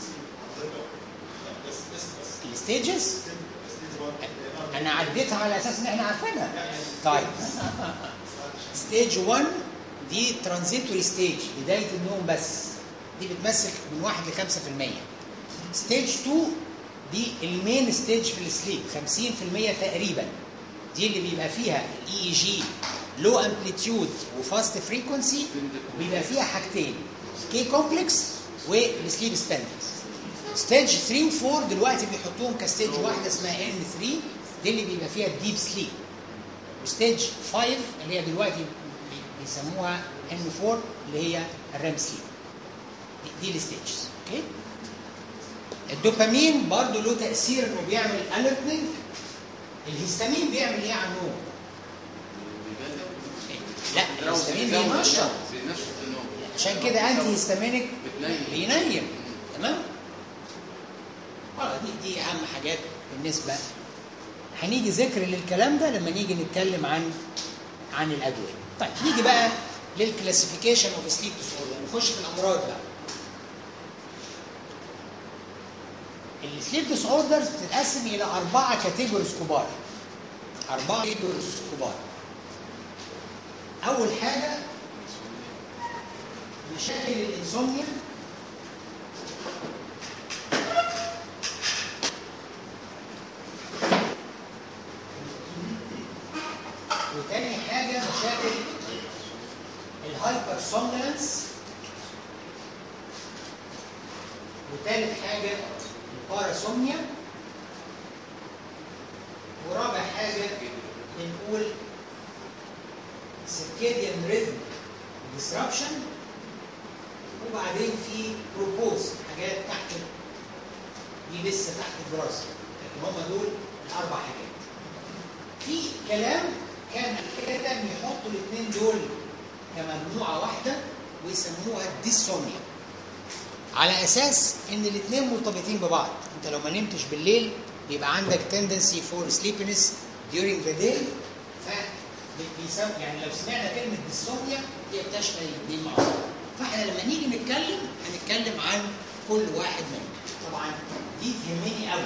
بس بس بس الستيجز ستيج 1 انا عديتها على اساس ان احنا عارفينها طيب ستيج 1 دي ترانزيتوري ستيج بدايه النوم بس دي بتمثل من 1 ل 5% ستيج 2 دي المين ستيج في السليب 50% تقريبا دي اللي بيبقى فيها الاي اي جي لو امبليتيود وفاست فريكونسي بيبقى فيها حاجتين كي كومبلكس والسليب ستاندرز ستيج 3 و 4 دلوقتي بيحطوهم كستيج واحده اسمها ان 3 دي اللي بيبقى فيها الديب سليب وستيج 5 اللي هي دلوقتي بي- بيسموها ان 4 اللي هي الريم سليب دي, دي الستيجز اوكي الدوبامين برضه له تاثير انه بيعمل الرتنج الهستامين بيعمل ايه على النوم؟ لا الهستامين بينشط بينشط النوم عشان كده انتي هيستامينيك بتنيم بينيم تمام اه دي دي اهم حاجات بالنسبه هنيجي ذكر للكلام ده لما نيجي نتكلم عن عن الادويه طيب نيجي بقى للكلاسيفيكيشن اوف سليب ديس اوردر نخش في الامراض بقى السليب ديس اوردرز بتتقسم الى اربعه كاتيجوريز كبار اربعه كاتيجوريز كبار اول حاجه مشاكل الانسومنيا وتاني حاجه مشاكل الهايبر سومنالنس وتالت حاجه الباراسومنيا ورابع حاجه بنقول circadian rhythm disruption وبعدين في بروبوز حاجات تحت دي لسه تحت الدراسه لكن هم دول الاربع حاجات في كلام كان كده يحطوا الاثنين دول كمجموعه واحده ويسموها الديسومنيا على اساس ان الاثنين مرتبطين ببعض انت لو ما نمتش بالليل بيبقى عندك tendency for sleepiness during the day ف بيسم يعني لو سمعنا كلمه ديسومنيا هي بتشمل الاثنين مع بعض فاحنا لما نيجي نتكلم هنتكلم عن كل واحد منهم طبعا دي تهمني قوي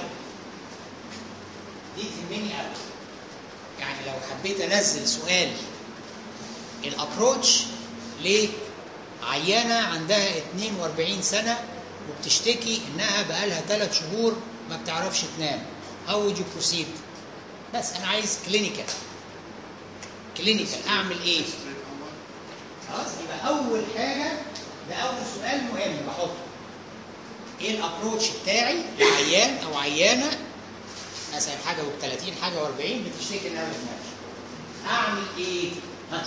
دي تهمني قوي يعني لو حبيت انزل سؤال الابروتش لعيانه عندها 42 سنه وبتشتكي انها بقالها ثلاث شهور ما بتعرفش تنام هاو would you proceed بس انا عايز كلينيكال كلينيكال اعمل ايه خلاص يبقى اول حاجه ده اول سؤال مهم بحطه ايه الابروتش بتاعي لعيان او عيانه مثلا حاجه و30 حاجه و40 بتشتكي انها ما بتنامش اعمل ايه ها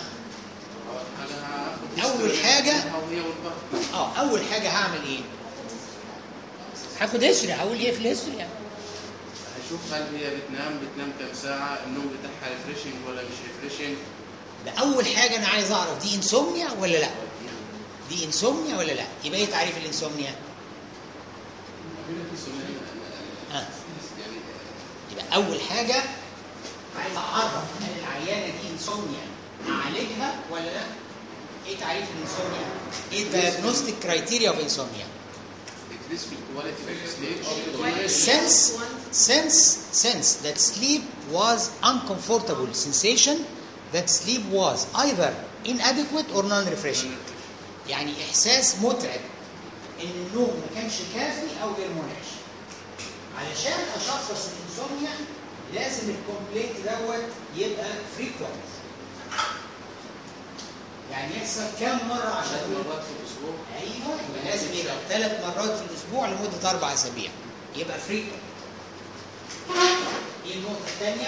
أول حاجة- هي والضغط اه اول حاجه هعمل ايه هاخد هيستوري هقول ايه في الهيستوري يعني هشوف هل هي بتنام بتنام كام ساعة النوم بتاعها ريفريشنج ولا مش ريفريشنج ده اول حاجه انا عايز اعرف دي انسومنيا ولا لا دي انسومنيا ولا لا يبقى ايه تعريف الانسومنيا ها يعني يبقى اول حاجه عايز اعرف هل العيانه دي انسومنيا اعالجها ولا لا ايه تعريف الانسومنيا ايه الدايجنوستيك كرايتيريا اوف انسومنيا decrease في الكواليتي اوف سليب sense sense sense that sleep was uncomfortable sensation that sleep was either inadequate or non-refreshing يعني احساس متعب ان النوم ما كانش كافي او غير منعش علشان اشخص الانسوميا لازم الكومبليت دوت يبقى فريكوينت يعني يحصل كام مره عشان ثلاث يقول مرات في الاسبوع ايوه يبقى لازم يبقى ثلاث مرات في الاسبوع لمده اربع اسابيع يبقى فريكوينت ايه النقطه الثانيه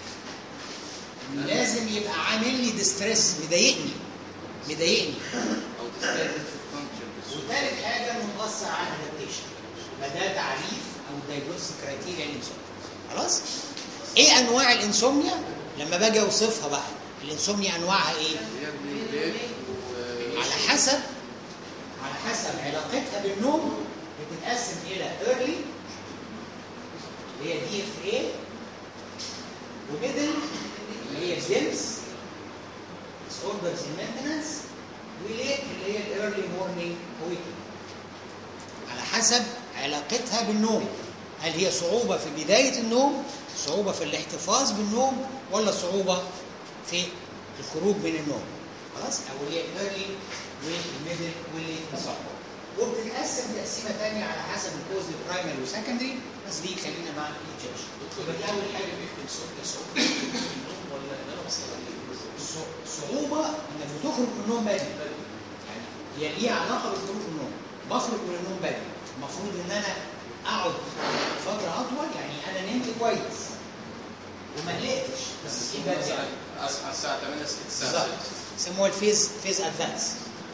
لازم يبقى عامل لي ديستريس مضايقني مضايقني او disturbance في الفانكشن وثالث حاجه مؤثر على الادابتيشن فده تعريف او دايجنوستيك كرايتيريا للانسوميا خلاص ايه انواع الانسوميا لما باجي اوصفها بقى الانسوميا انواعها ايه هي الليل و على حسب على حسب علاقتها بالنوم بتتقسم الى early اللي هي دي اف اي وميدل اللي هي ديمس disorders in maintenance وليت اللي هي الايرلي مورنينج awakening على حسب علاقتها بالنوم هل هي صعوبة في بداية النوم صعوبة في الاحتفاظ بالنوم ولا صعوبة في الخروج من النوم خلاص او اللي هي الايرلي والميدل والليت بصراحة وبتتقسم تقسيمة تانية على حسب الكوز البرايمري وسكندري بس دي خلينا مع الانجكشن يبقى دي اول حاجة ولا ان انا مثلا ص- صعوبة انك بتخرج من النوم بدري يعني هي ليها علاقة بالخروج من النوم بخرج من النوم بدري المفروض ان انا اقعد فترة اطول يعني انا نمت كويس وما قلقتش بس في بدري مثلا اصحى الساعة 8 6 الساعة بالظبط 6 يسموها الفيز فيز ادفانس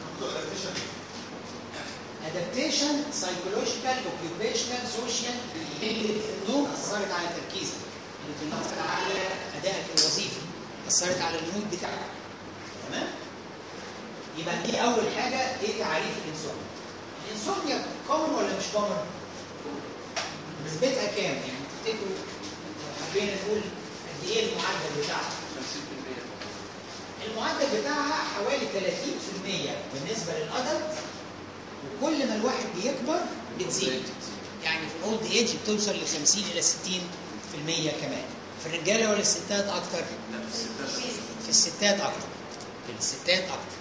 ادابتيشن سايكولوجيكال اوكيوبيشنال سوشيال النوم اثرت على تركيزك النوم اثرت على ادائك الوظيفي اثرت على المود بتاعك تمام يبقى دي اول حاجه ايه تعريف الانسوميا الانسوميا كومن ولا مش كومن نسبتها كام يعني تفتكروا لو حبينا نقول قد ايه المعدل بتاعها 50% المعدل بتاعها حوالي 30% بالنسبه للادلت وكل ما الواحد بيكبر بتزيد يعني في الاولد ايج بتوصل ل 50 الى 60% كمان في الرجاله ولا الستات اكتر؟ لا في الستات في الستات اكتر في الستات اكتر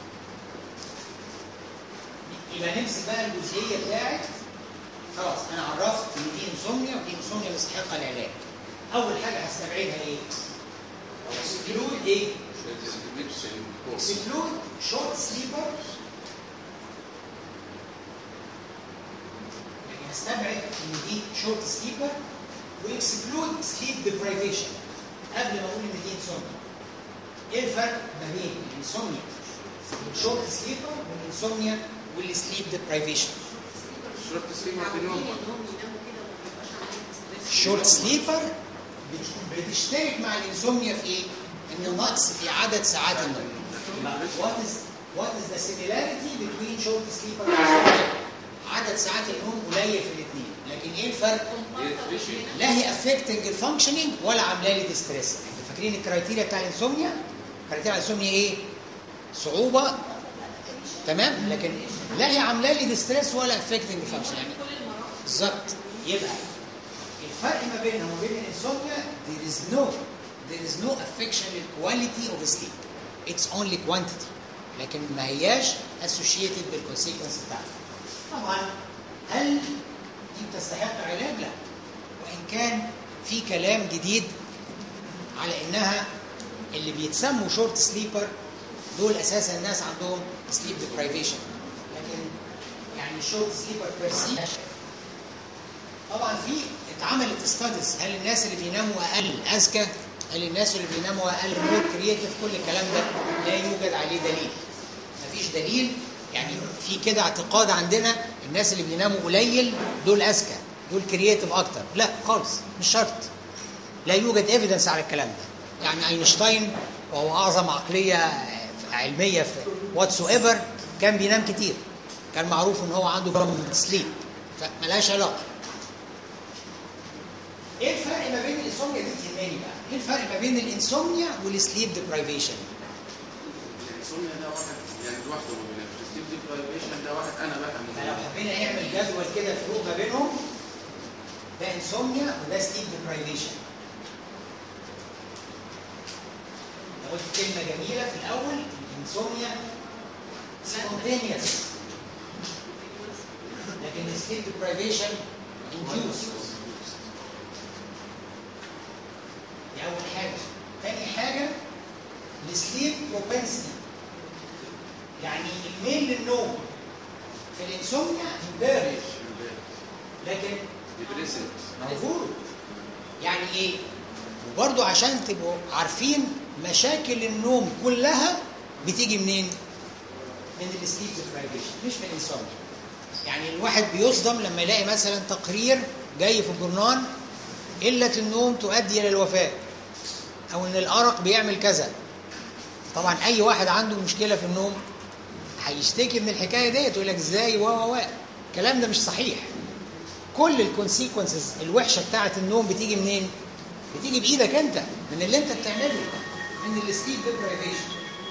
يبقى نمسك بقى الجزئيه بتاعت خلاص انا عرفت ان دي انسومنيا ودي انسومنيا مستحقه العلاج اول حاجه هستبعدها ايه؟ اكسكلود ايه؟ اكسكلود شورت سليبر يعني استبعد ان دي شورت سليبر واكسكلود سليب ديبرايفيشن قبل ما اقول ان دي انسومنيا ايه الفرق ما بين الانسومنيا والشورت سليبر والانسومنيا والسليب ديبرايفيشن شورت سليبر بينهم الشورت سليبر بتشترك مع الانسومنيا في ايه؟ ان النقص في عدد ساعات النوم. What is what is the similarity between short sleeper and insomnia؟ عدد ساعات النوم قليل في الاثنين، لكن ايه الفرق؟ لا هي افكتنج الفانكشننج ولا عامله لي ديستريس. انتوا فاكرين الكرايتيريا بتاع الانسومنيا؟ الكرايتيريا بتاع الانسومنيا ايه؟ صعوبه تمام؟ لكن لا هي عامله لي ديستريس ولا افكتنج فانكشن يعني بالظبط يبقى الفرق ما بينها وما بين الانسومنيا there is no there is no affection in quality of sleep it's only quantity لكن ما هياش associated بالconsequence بتاعتها طبعا هل دي بتستحق علاج؟ لا وان كان في كلام جديد على انها اللي بيتسموا شورت سليبر دول اساسا الناس عندهم سليب ديبرايفيشن لكن يعني شورت سليبر بير طبعا في اتعملت ستاديز هل الناس اللي بيناموا اقل اذكى؟ هل الناس اللي بيناموا اقل مور كرييتيف؟ كل الكلام ده لا يوجد عليه دليل. مفيش دليل يعني في كده اعتقاد عندنا الناس اللي بيناموا قليل دول اذكى، دول كرييتيف اكتر، لا خالص مش شرط. لا يوجد ايفيدنس على الكلام ده. يعني اينشتاين وهو اعظم عقليه علميه في واتس ايفر كان بينام كتير. كان معروف ان هو عنده بروبلم سليب فملهاش علاقه. ايه الفرق ما بين الانسومنيا دي تهمني بقى؟ ايه الفرق ما بين الانسومنيا والسليب ديبرايفيشن؟ الانسومنيا ده واحد يعني لوحده ما بينامش السليب ديبرايفيشن ده واحد انا بقى فلو حبينا نعمل جدول كده فروق ما بينهم ده انسومنيا وده سليب ديبرايفيشن. قلت كلمه جميله في الاول الانسومنيا سبونتينيوس لكن السليب ديبرايفيشن انديوس دي أول حاجة. تاني حاجة السليب بروبنسيتي. يعني الميل للنوم في الانسومنيا امبيرد لكن ديبريسنت موجود. يعني ايه؟ وبرضه عشان تبقوا عارفين مشاكل النوم كلها بتيجي منين؟ من السليب ديبرايفيشن مش من الانسومنيا. يعني الواحد بيصدم لما يلاقي مثلا تقرير جاي في الجورنال قلة النوم تؤدي إلى الوفاة أو إن الأرق بيعمل كذا طبعا أي واحد عنده مشكلة في النوم هيشتكي من الحكاية ديت يقول لك إزاي و و و الكلام ده مش صحيح كل الكونسيكونسز الوحشة بتاعة النوم بتيجي منين؟ بتيجي بإيدك أنت من اللي أنت بتعمله من السليب ديبرايفيشن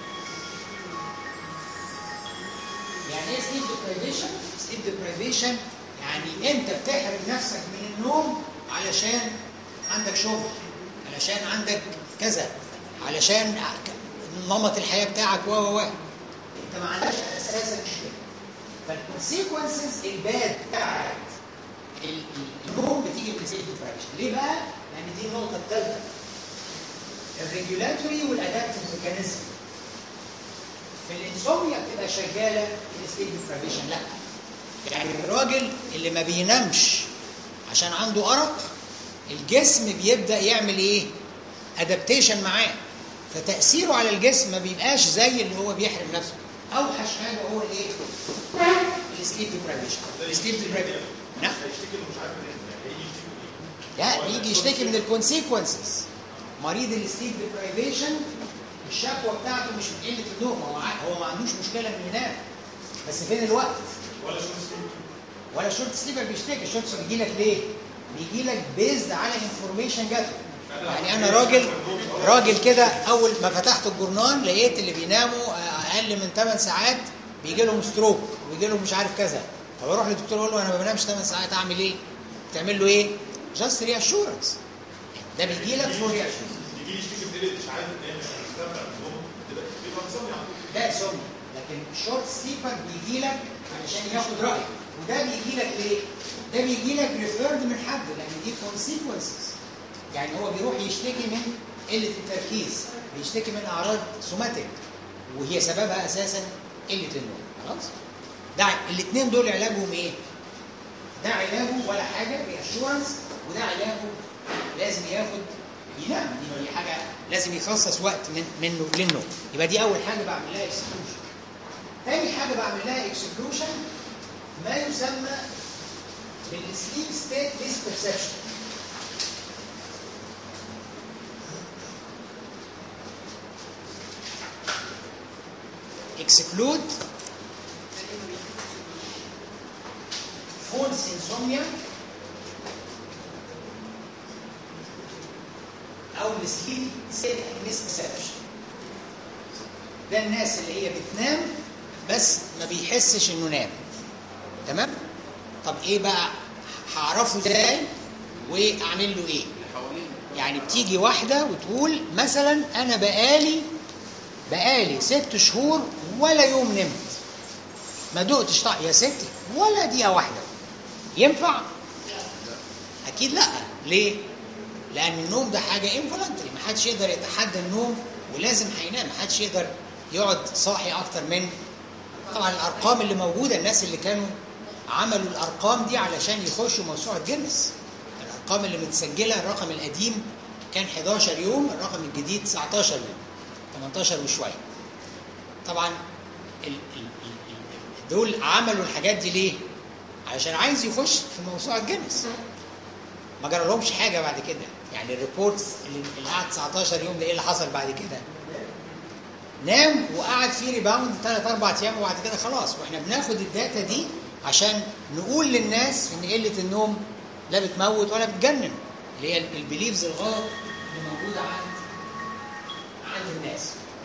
يعني ايه سليب ديبرايفيشن؟ سليب ديبرايفيشن يعني انت بتحرم نفسك من النوم علشان عندك شغل علشان عندك كذا علشان نمط الحياه بتاعك و و و انت ما عندكش اساسا مشكله فالكونسيكونسز الباد بتاعت ال- ال- النوم بتيجي من سليب ديبرايفيشن ليه بقى؟ لان دي النقطه الثالثه الريجولاتوري والادابتيف ميكانيزم في الانسوميا بتبقى شغاله السليب ديبرايفيشن لا يعني الراجل اللي ما بينامش عشان عنده ارق الجسم بيبدا يعمل ايه ادابتيشن معاه فتاثيره على الجسم ما بيبقاش زي اللي هو بيحرم نفسه اوحش حاجه هو الايه السليب ديبرايفيشن السليب ديبرايفيشن نعم هيشتكي انه مش عارف ينام يعني هيجي يشتكي لا بيجي يشتكي من الكونسيكونسز مريض السليب ديبرايفيشن الشكوى بتاعته مش من قله النوم هو ع- هو ما عندوش مشكله انه ينام بس فين الوقت ولا شو مسكين ولا شورت سليبر بيشتكي الشورت سليبر بيجي لك ليه؟ بيجي لك بيزد على انفورميشن جات له. يعني انا راجل راجل كده اول ما فتحت الجورنال لقيت اللي بيناموا اقل من 8 ساعات بيجي لهم ستروك وبيجي لهم مش عارف كذا طب اروح للدكتور اقول له انا ما بنامش 8 ساعات اعمل ايه؟ تعمل له ايه؟ جاست ري اشورنس ده بيجي لك فور ري يجي يشتكي من ليله مش عارف ينام مش مستمتع بالنوم تبقى بيبقى مصمم على طول. ده سمي لكن الشورت سليبر بيجي لك علشان ياخد رايك وده بيجي لك ليه؟ ده بيجي لك ريفيرد من حد لان دي كونسيكونسز يعني هو بيروح يشتكي من قله التركيز بيشتكي من اعراض سوماتيك وهي سببها اساسا قله النوم خلاص ده الاثنين دول علاجهم ايه ده علاجه ولا حاجه رياشورنس وده علاجه لازم ياخد ينام دي- دي حاجه لازم يخصص وقت من منه للنوم يبقى دي اول حاجه بعمل لها اكسكلوجن تاني حاجه بعمل لها اكسكلوجن ما يسمى بالسليب ستيت ديس بيرسبشن exclude false insomnia او السليب ستيت misperception ده الناس اللي هي بتنام بس ما بيحسش انه نام تمام طب ايه بقى هعرفه ازاي واعمل له ايه اللي حواليه يعني بتيجي واحدة وتقول مثلا أنا بقالي بقالي ست شهور ولا يوم نمت ما دقتش طعم يا ستي ولا دقيقة واحدة ينفع؟ أكيد لأ ليه؟ لأن النوم ده حاجة انفولنتري ما حدش يقدر يتحدى النوم ولازم هينام ما حدش يقدر يقعد صاحي أكتر من طبعا الأرقام اللي موجودة الناس اللي كانوا عملوا الأرقام دي علشان يخشوا موسوعة جينيس الارقام اللي متسجله الرقم القديم كان 11 يوم الرقم الجديد 19 يوم 18 وشويه طبعا ال ال ال ال دول عملوا الحاجات دي ليه علشان عايز يخش في موسوعه جينيس ما جرى لهمش حاجه بعد كده يعني الريبورتس اللي اللي قعد 19 يوم ده ايه اللي حصل بعد كده نام وقعد في ريباوند 3 4 ايام وبعد كده خلاص واحنا بناخد الداتا دي عشان نقول للناس ان قله النوم لا بتموت ولا بتجنن اللي هي البيليفز الغلط اللي موجوده عند عند الناس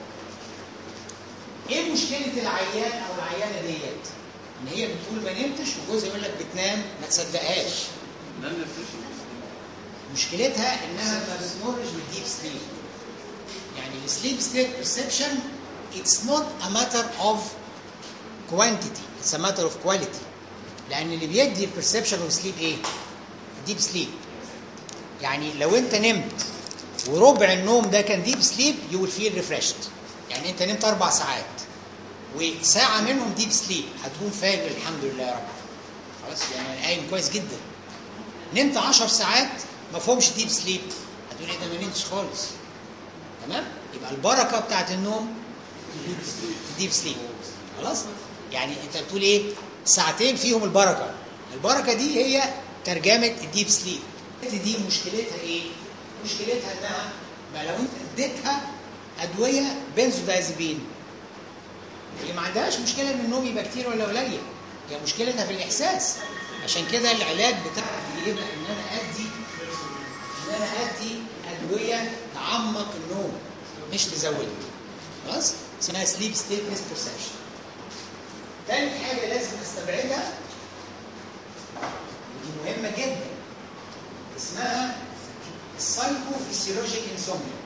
ايه مشكله العيان او العيانه ديت ان هي بتقول ما نمتش وجوزها يقول لك بتنام ما تصدقهاش نام ريفريشنج مشكلتها انها ما بتمرش بالديب سليب يعني السليب ستيت perception it's not a matter of quantity it's a matter of quality لان اللي بيدي البرسبشن والسليب ايه الديب سليب يعني لو انت نمت وربع النوم ده كان ديب سليب يو ويل فيل ريفرشد يعني انت نمت اربع ساعات وساعه منهم ديب سليب هتقوم فايق الحمد لله يا رب خلاص يعني انا قايم كويس جدا نمت 10 ساعات ما فهمش ديب سليب هتقول ايه ده ما نمتش خالص تمام يبقى البركه بتاعت النوم ديب سليب خلاص يعني انت بتقول ايه ساعتين فيهم البركه البركه دي هي ترجمه الديب سليب دي مشكلتها ايه مشكلتها انها ما لو انت اديتها ادويه بنزودايزابين هي ما عندهاش مشكله ان النوم يبقى كتير ولا قليل هي مشكلتها في الاحساس عشان كده العلاج بتاعها بيبقى ان انا ادي ان انا ادي ادويه تعمق النوم مش تزوده خلاص اسمها سليب ستيت بيرسبشن تاني حاجه لازم استبعدها ودي مهمه جدا اسمها السايكوفيسيولوجيك انسومنيا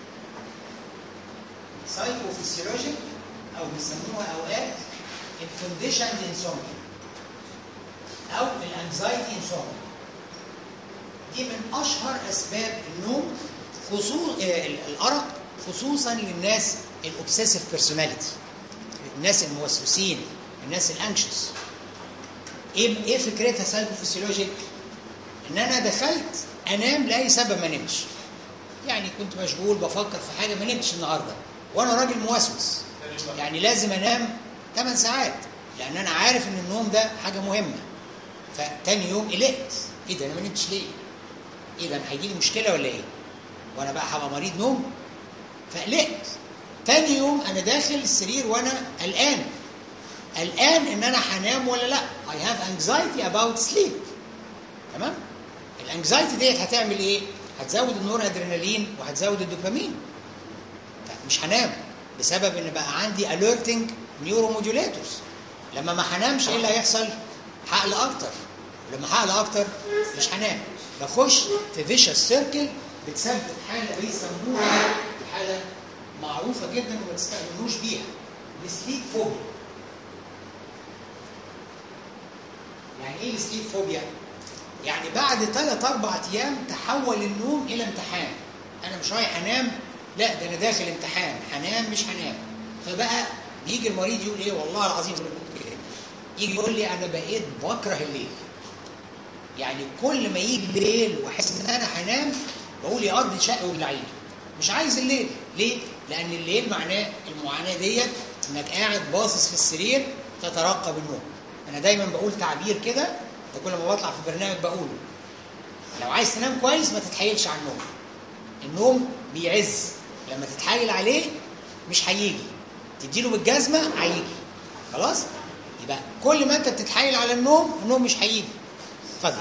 سايكوفيسيولوجيك او بيسموها اوقات الكونديشن انسومنيا او الانزايتي انسومنيا دي من اشهر اسباب النوم خصوص آه، الارق خصوصا للناس الاوبسيسيف بيرسوناليتي الناس الموسوسين الناس الانكشس ايه ايه فكرتها سايكوفيسيولوجيك ان انا دخلت انام لاي سبب ما نمتش يعني كنت مشغول بفكر في حاجه ما نمتش النهارده وانا راجل موسوس يعني لازم انام 8 ساعات لان انا عارف ان النوم ده حاجه مهمه فتاني يوم قلقت ايه ده انا ما نمتش ليه؟ ايه ده انا هيجي لي مشكله ولا ايه؟ وانا بقى هبقى مريض نوم فقلقت تاني يوم انا داخل السرير وانا قلقان قلقان ان انا هنام ولا لا I have anxiety about sleep تمام الانكزايتي ديت هتعمل ايه هتزود النور ادرينالين وهتزود الدوبامين مش هنام بسبب ان بقى عندي alerting نيوروموديوليتورز لما ما هنامش ايه اللي هيحصل هقلق اكتر ولما هقلق اكتر مش هنام بخش في فيشس سيركل بتسبب حاله بيسموها حاله معروفه جدا وما تستخدموش بيها السليب فوبيا يعني ايه السليب فوبيا؟ يعني بعد ثلاث اربع ايام تحول النوم الى امتحان انا مش رايح انام لا ده انا داخل امتحان هنام مش هنام فبقى يجي المريض يقول ايه والله العظيم يجي يقول لي انا بقيت بكره الليل يعني كل ما يجي الليل واحس ان انا هنام بقول يا ارض شق وبلعين مش عايز الليل ليه؟ لان الليل معناه المعاناه ديت انك قاعد باصص في السرير تترقب النوم انا دايما بقول تعبير كده ده كل ما بطلع في برنامج بقوله لو عايز تنام كويس ما تتحايلش على النوم النوم بيعز لما تتحايل عليه مش هيجي تديله بالجزمه هيجي خلاص يبقى كل ما انت بتتحايل على النوم النوم مش هيجي اتفضل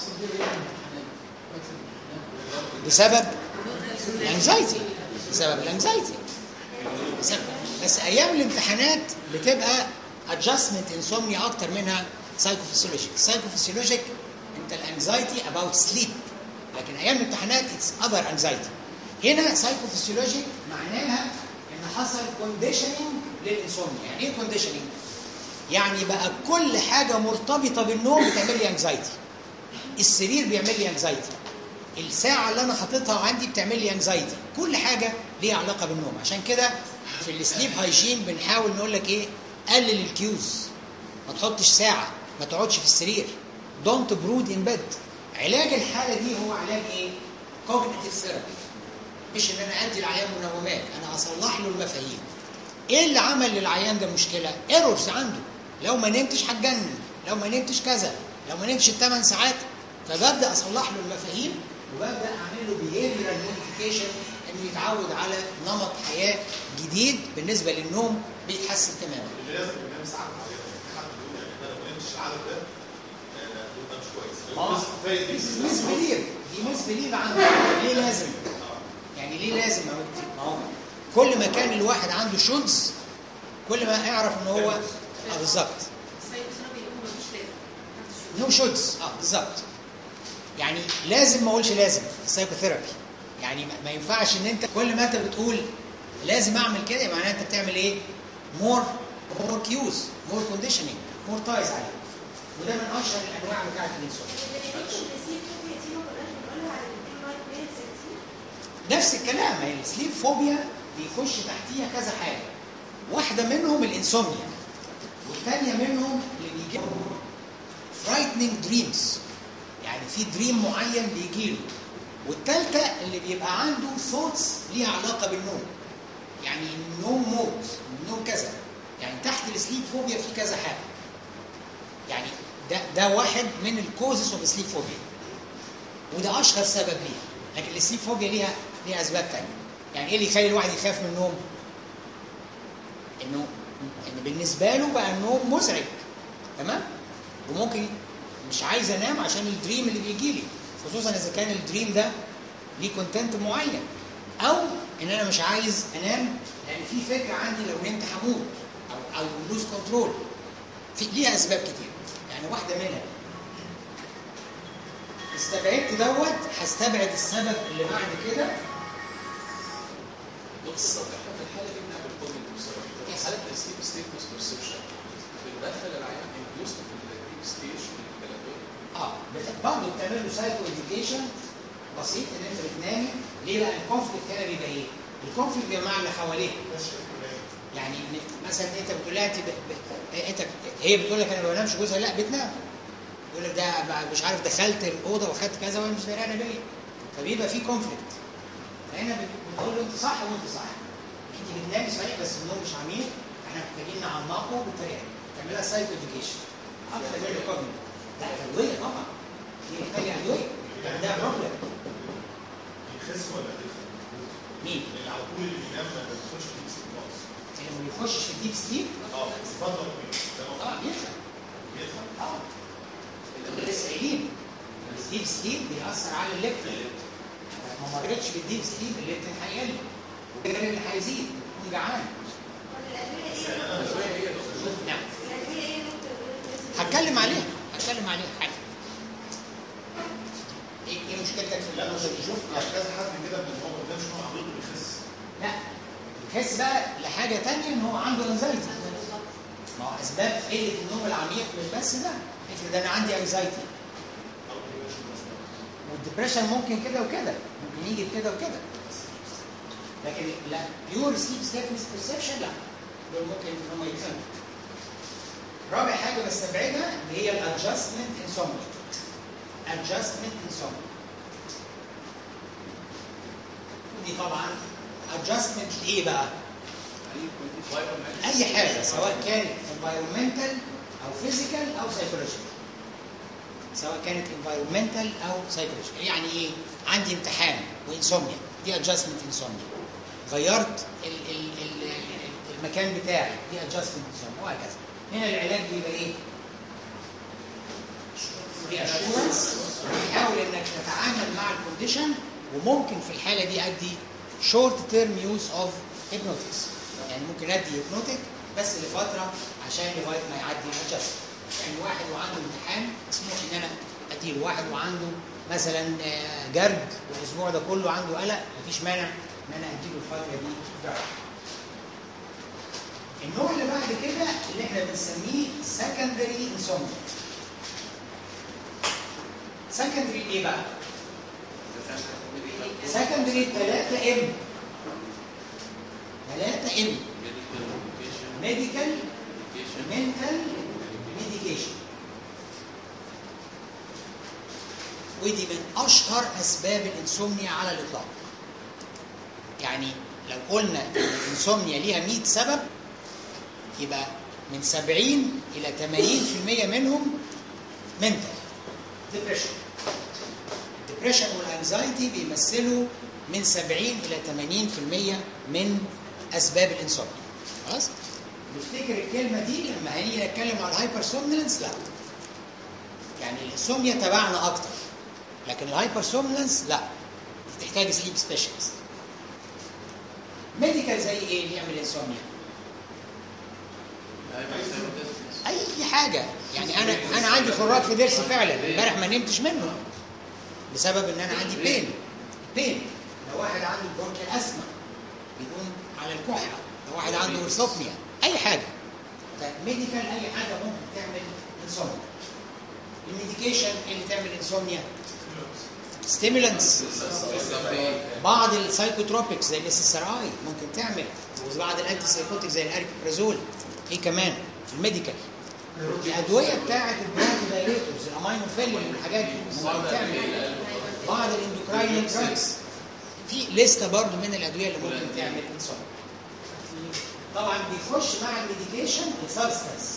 بسبب الانكزايتي بسبب الانكزايتي بس ايام الامتحانات بتبقى ادجستمنت انسومنيا اكتر منها سايكوفيسيولوجيك سايكوفيسيولوجيك انت الانكزايتي اباوت سليب لكن ايام الامتحانات اتس اذر انكزايتي هنا سايكوفيسيولوجيك معناها ان حصل كونديشننج للانسومنيا يعني ايه كونديشننج يعني بقى كل حاجه مرتبطه بالنوم بتعمل لي انكزايتي السرير بيعمل لي انكزايتي الساعه اللي انا حاططها عندي بتعمل لي انكزايتي كل حاجه ليها علاقه بالنوم عشان كده في السليب هايجين بنحاول نقول لك ايه قلل الكيوز ما تحطش ساعه ما تقعدش في السرير دونت برود ان بيد علاج الحاله دي هو علاج ايه كوجنيتيف ثيرابي مش ان انا ادي العيان منومات انا اصلح له المفاهيم ايه اللي عمل للعيان ده مشكله ايرورز عنده لو ما نمتش هتجنن لو ما نمتش كذا لو ما نمتش الثمان ساعات فببدا اصلح له المفاهيم وببدا اعمل له behavioral modification انه يتعود على نمط حياه جديد بالنسبه للنوم بيتحسن تماما اللي لازم ينام ساعات معينه حد يقول يعني انا لو ما نمتش العدد ده آه، يبقى مش كويس اه بس كفايه دي مس بليف دي مس بليف عنده ليه لازم يعني ليه لازم ما هو- ما هو كل ما كان الواحد عنده شودز كل ما يعرف ان هو اه بالظبط السايكوثيرابي يقول مفيش لازم محدش نو شودز اه بالظبط يعني لازم ما اقولش لازم السايكوثيرابي يعني ما- ما ينفعش ان انت كل ما انت بتقول لازم اعمل كده معناها انت بتعمل ايه؟ مور مور كيوز مور كونديشننج مور تايز عليه وده من اشهر الانواع بتاعت الانسولين نفس الكلام ما هي السليب فوبيا بيخش تحتيها كذا حاجه واحده منهم الانسومنيا والثانيه منهم اللي بيجي فرايتنينج دريمز يعني في دريم معين بيجي له والثالثه اللي بيبقى عنده ثوتس ليها علاقه بالنوم يعني النوم موت النوم كذا يعني تحت السليب فوبيا في كذا حاجه يعني ده ده واحد من الكوزز اوف سليب فوبيا وده اشهر سبب ليها لكن السليب فوبيا ليها ليها اسباب ثانيه يعني ايه اللي يخلي الواحد يخاف من النوم انه ان بالنسبه له بقى النوم مزعج تمام وممكن مش عايز انام عشان الدريم اللي بيجي لي خصوصا اذا كان الدريم ده ليه كونتنت معين او ان انا مش عايز انام لان في فكره عندي لو نمت هموت او او لوز كنترول في ليها اسباب كتير يعني واحده منها استبعدت دوت هستبعد السبب اللي بعد كده بص احنا في الحاله دي بنعمل كومنت بصراحه في حاله السليب ستيتس بيرسبشن بندخل العيان انديوست في الديب ستيج في الميلاتونين اه بت- برضه بتعمل له سايكو اديوكيشن بسيط ان انت بتنامي ليه بقى الكونفليكت هنا بيبقى ايه؟ الكونفليكت بيبقى مع اللي حواليك يعني م- مثلا انت بتقول لها انت ب... ب... انت هي بتقول لك انا ما بنامش جوزها لا بتنام يقول لك ده بقى مش عارف دخلت الاوضه واخدت كذا وانا مش دريانه بيا فبيبقى في كونفليكت فهنا بت- بتقول له انت صح وانت صح انت بتنامي صحيح بس النوم مش عميق احنا محتاجين نعمقه بالطريقه تعملها سايكو اديوكيشن اكتر من الكوجنيتيف لا ادويه طبعا دي محتاجه ادويه ده بروبلم يخس ولا يخس؟ مين؟ اللي على طول اللي بينام ما بيدخلش في نفس خالص اللي ما بيخشش في الديب سليب اه بس فتره طويله ده اه موضوع. بيتعب بيفهم اه لسه قايلين الديب سليب بيأثر على الليبتين ما مرتش بالديب سليب الليبتين هيقل وغير اللي هيزيد يكون جعان نعم هتكلم عليها هتكلم عليها حاجه ايه ايه مشكلتك في لا النقطه مش دي؟ شفت يعني كذا حد كده من هو ما قدامش ان هو عضلته بيخس لا تحس بقى لحاجه تانية ان هو عنده انزايتي ما هو اسباب قله النوم العميق مش بس ده افرض انا عندي انزايتي او بيبقاش مثلا والدبريشن ممكن كده وكده ممكن يجي كده وكده لكن لا بيور سليب ستيفنس برسبشن لا دول ممكن ان هم يتخانقوا رابع حاجه بستبعدها اللي هي الادجستمنت انسومنيا adjustment insomnia ودي طبعا adjustment لايه بقى؟ اي حاجه سواء كانت environmental او physical او psychological سواء كانت environmental او psychological يعني ايه؟ عندي امتحان وانسوميا دي adjustment insomnia غيرت ال ال ال ال- المكان بتاعي دي adjustment insomnia وهكذا هنا العلاج بيبقى ايه؟ reassurance بتحاول انك تتعامل مع الكونديشن وممكن في الحاله دي ادي شورت تيرم يوز اوف هيبنوتكس يعني ممكن ادي هيبنوتك بس لفتره عشان لغايه ما يعدي الادجست يعني واحد وعنده امتحان مسموح ان انا اديله واحد وعنده مثلا آه، جرد والاسبوع ده كله عنده قلق مفيش مانع ان انا اديله الفتره دي جرد النوع اللي بعد كده اللي احنا بنسميه سكندري انسومنيا سكندري ايه بقى؟ سكندري 3 ام 3 ام ميديكال منتال ميديكيشن ودي من اشهر اسباب الانسومنيا على الاطلاق يعني لو قلنا ان الانسومنيا ليها 100 سبب يبقى من 70 الى 80% منهم منتال ديبريشن الديبريشن والانزايتي بيمثلوا من 70 الى 80% من اسباب الانسومنيا خلاص نفتكر الكلمه دي لما هنيجي نتكلم على الهايبر سومنلنس لا يعني الانسومنيا تبعنا اكتر لكن الهايبر سومنلنس لا تحتاج سليب سبيشالست ميديكال زي ايه اللي يعمل انسومنيا اي حاجه يعني انا انا عندي خراج في ضرسي فعلا امبارح ما نمتش منه بسبب ان انا عندي بين بين لو واحد عنده برونكيال اسما بيقوم على الكحه لو واحد عنده ورثوبنيا اي حاجه فميديكال اي حاجه ممكن تعمل انسومنيا الميديكيشن اللي تعمل انسومنيا ستيمولانتس بعض السايكوتروبكس زي الاس اس ار اي ممكن تعمل وبعض الانتي سايكوتيك زي الاريبرازول ايه كمان في الميديكال الادويه بتاعه البرونكو دايليتورز الامينوفيلين والحاجات دي ممكن تعمل بعض الاندوكراين دراجز في لسته برضو من الادويه اللي ممكن تعمل انسولين طبعا بيخش مع الميديكيشن السبستانس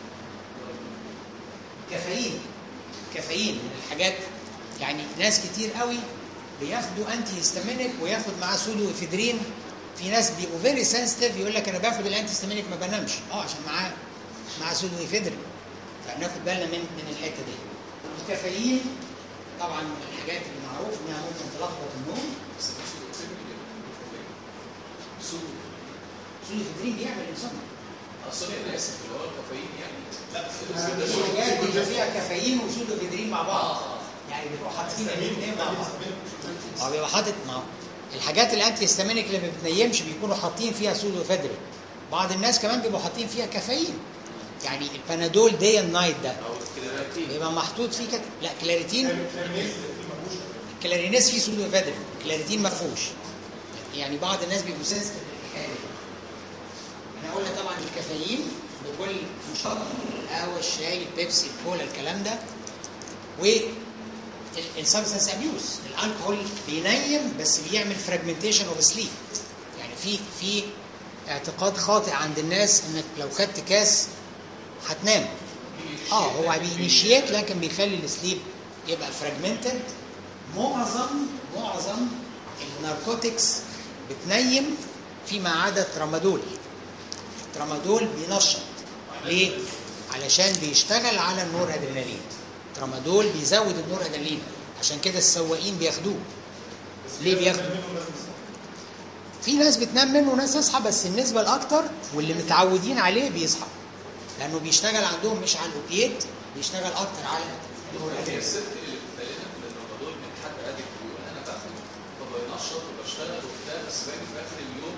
كافيين كافيين من الحاجات يعني ناس كتير قوي بياخدوا انتي هيستامينيك وياخد معاه سودو افيدرين في ناس بيبقوا فيري سنسيتيف يقول لك انا باخد الانتي هيستامينيك ما بنامش اه عشان معاه معاه سودو افيدرين فناخد بالنا من من الحته دي الكافيين طبعا من الحاجات اللي معروف انها ممكن تلخبط النوم بس ده سودو افيدرين سودو سودو افيدرين بيعمل انسومنيا اه سوري انا اسف اللي هو الكافيين يعني لا في حاجات بيبقى فيها كافيين وسودو افيدرين مع بعض اه يعني بيبقوا حاطين الاثنين مع بعض اه بيبقى حاطط ما هو الحاجات الانتي هيستامينيك اللي ما بتنيمش بيكونوا حاطين فيها سودو افيدرين بعض الناس كمان بيبقوا حاطين فيها كافيين يعني البنادول دي اند نايت ده او الكلاريتين بيبقى محطوط فيه كت... لا كلاريتين الكلارينيس فيه سودو افيدرين الكلاريتين ما فيهوش يعني بعض الناس بيبقوا سنسيتيف للحكايه دي احنا قلنا طبعا الكافيين بكل مشتق القهوه الشاي البيبسي الكولا الكلام ده و السبستنس ابيوز الالكحول بينيم بس بيعمل فراجمنتيشن اوف سليب يعني في في اعتقاد خاطئ عند الناس انك لو خدت كاس هتنام اه هو بينيشيت لكن بيخلي السليب يبقى فراجمنتد معظم معظم الناركوتكس بتنيم فيما عدا الترامادول الترامادول بينشط ليه؟ علشان بيشتغل على النور ادرينالين ترامادول بيزود النور ادرينالين عشان كده السواقين بياخدوه ليه بياخدوا؟ في ناس بتنام منه وناس تصحى بس النسبة الأكتر واللي متعودين عليه بيصحى لأنه بيشتغل عندهم مش على الأوبيات بيشتغل أكتر على النور هي ادرينالين الست اللي بتلاقينا في الرمضان من حد قادر بيقول انا باخد فبنشط وبشتغل وبتاع بس باجي في اخر اليوم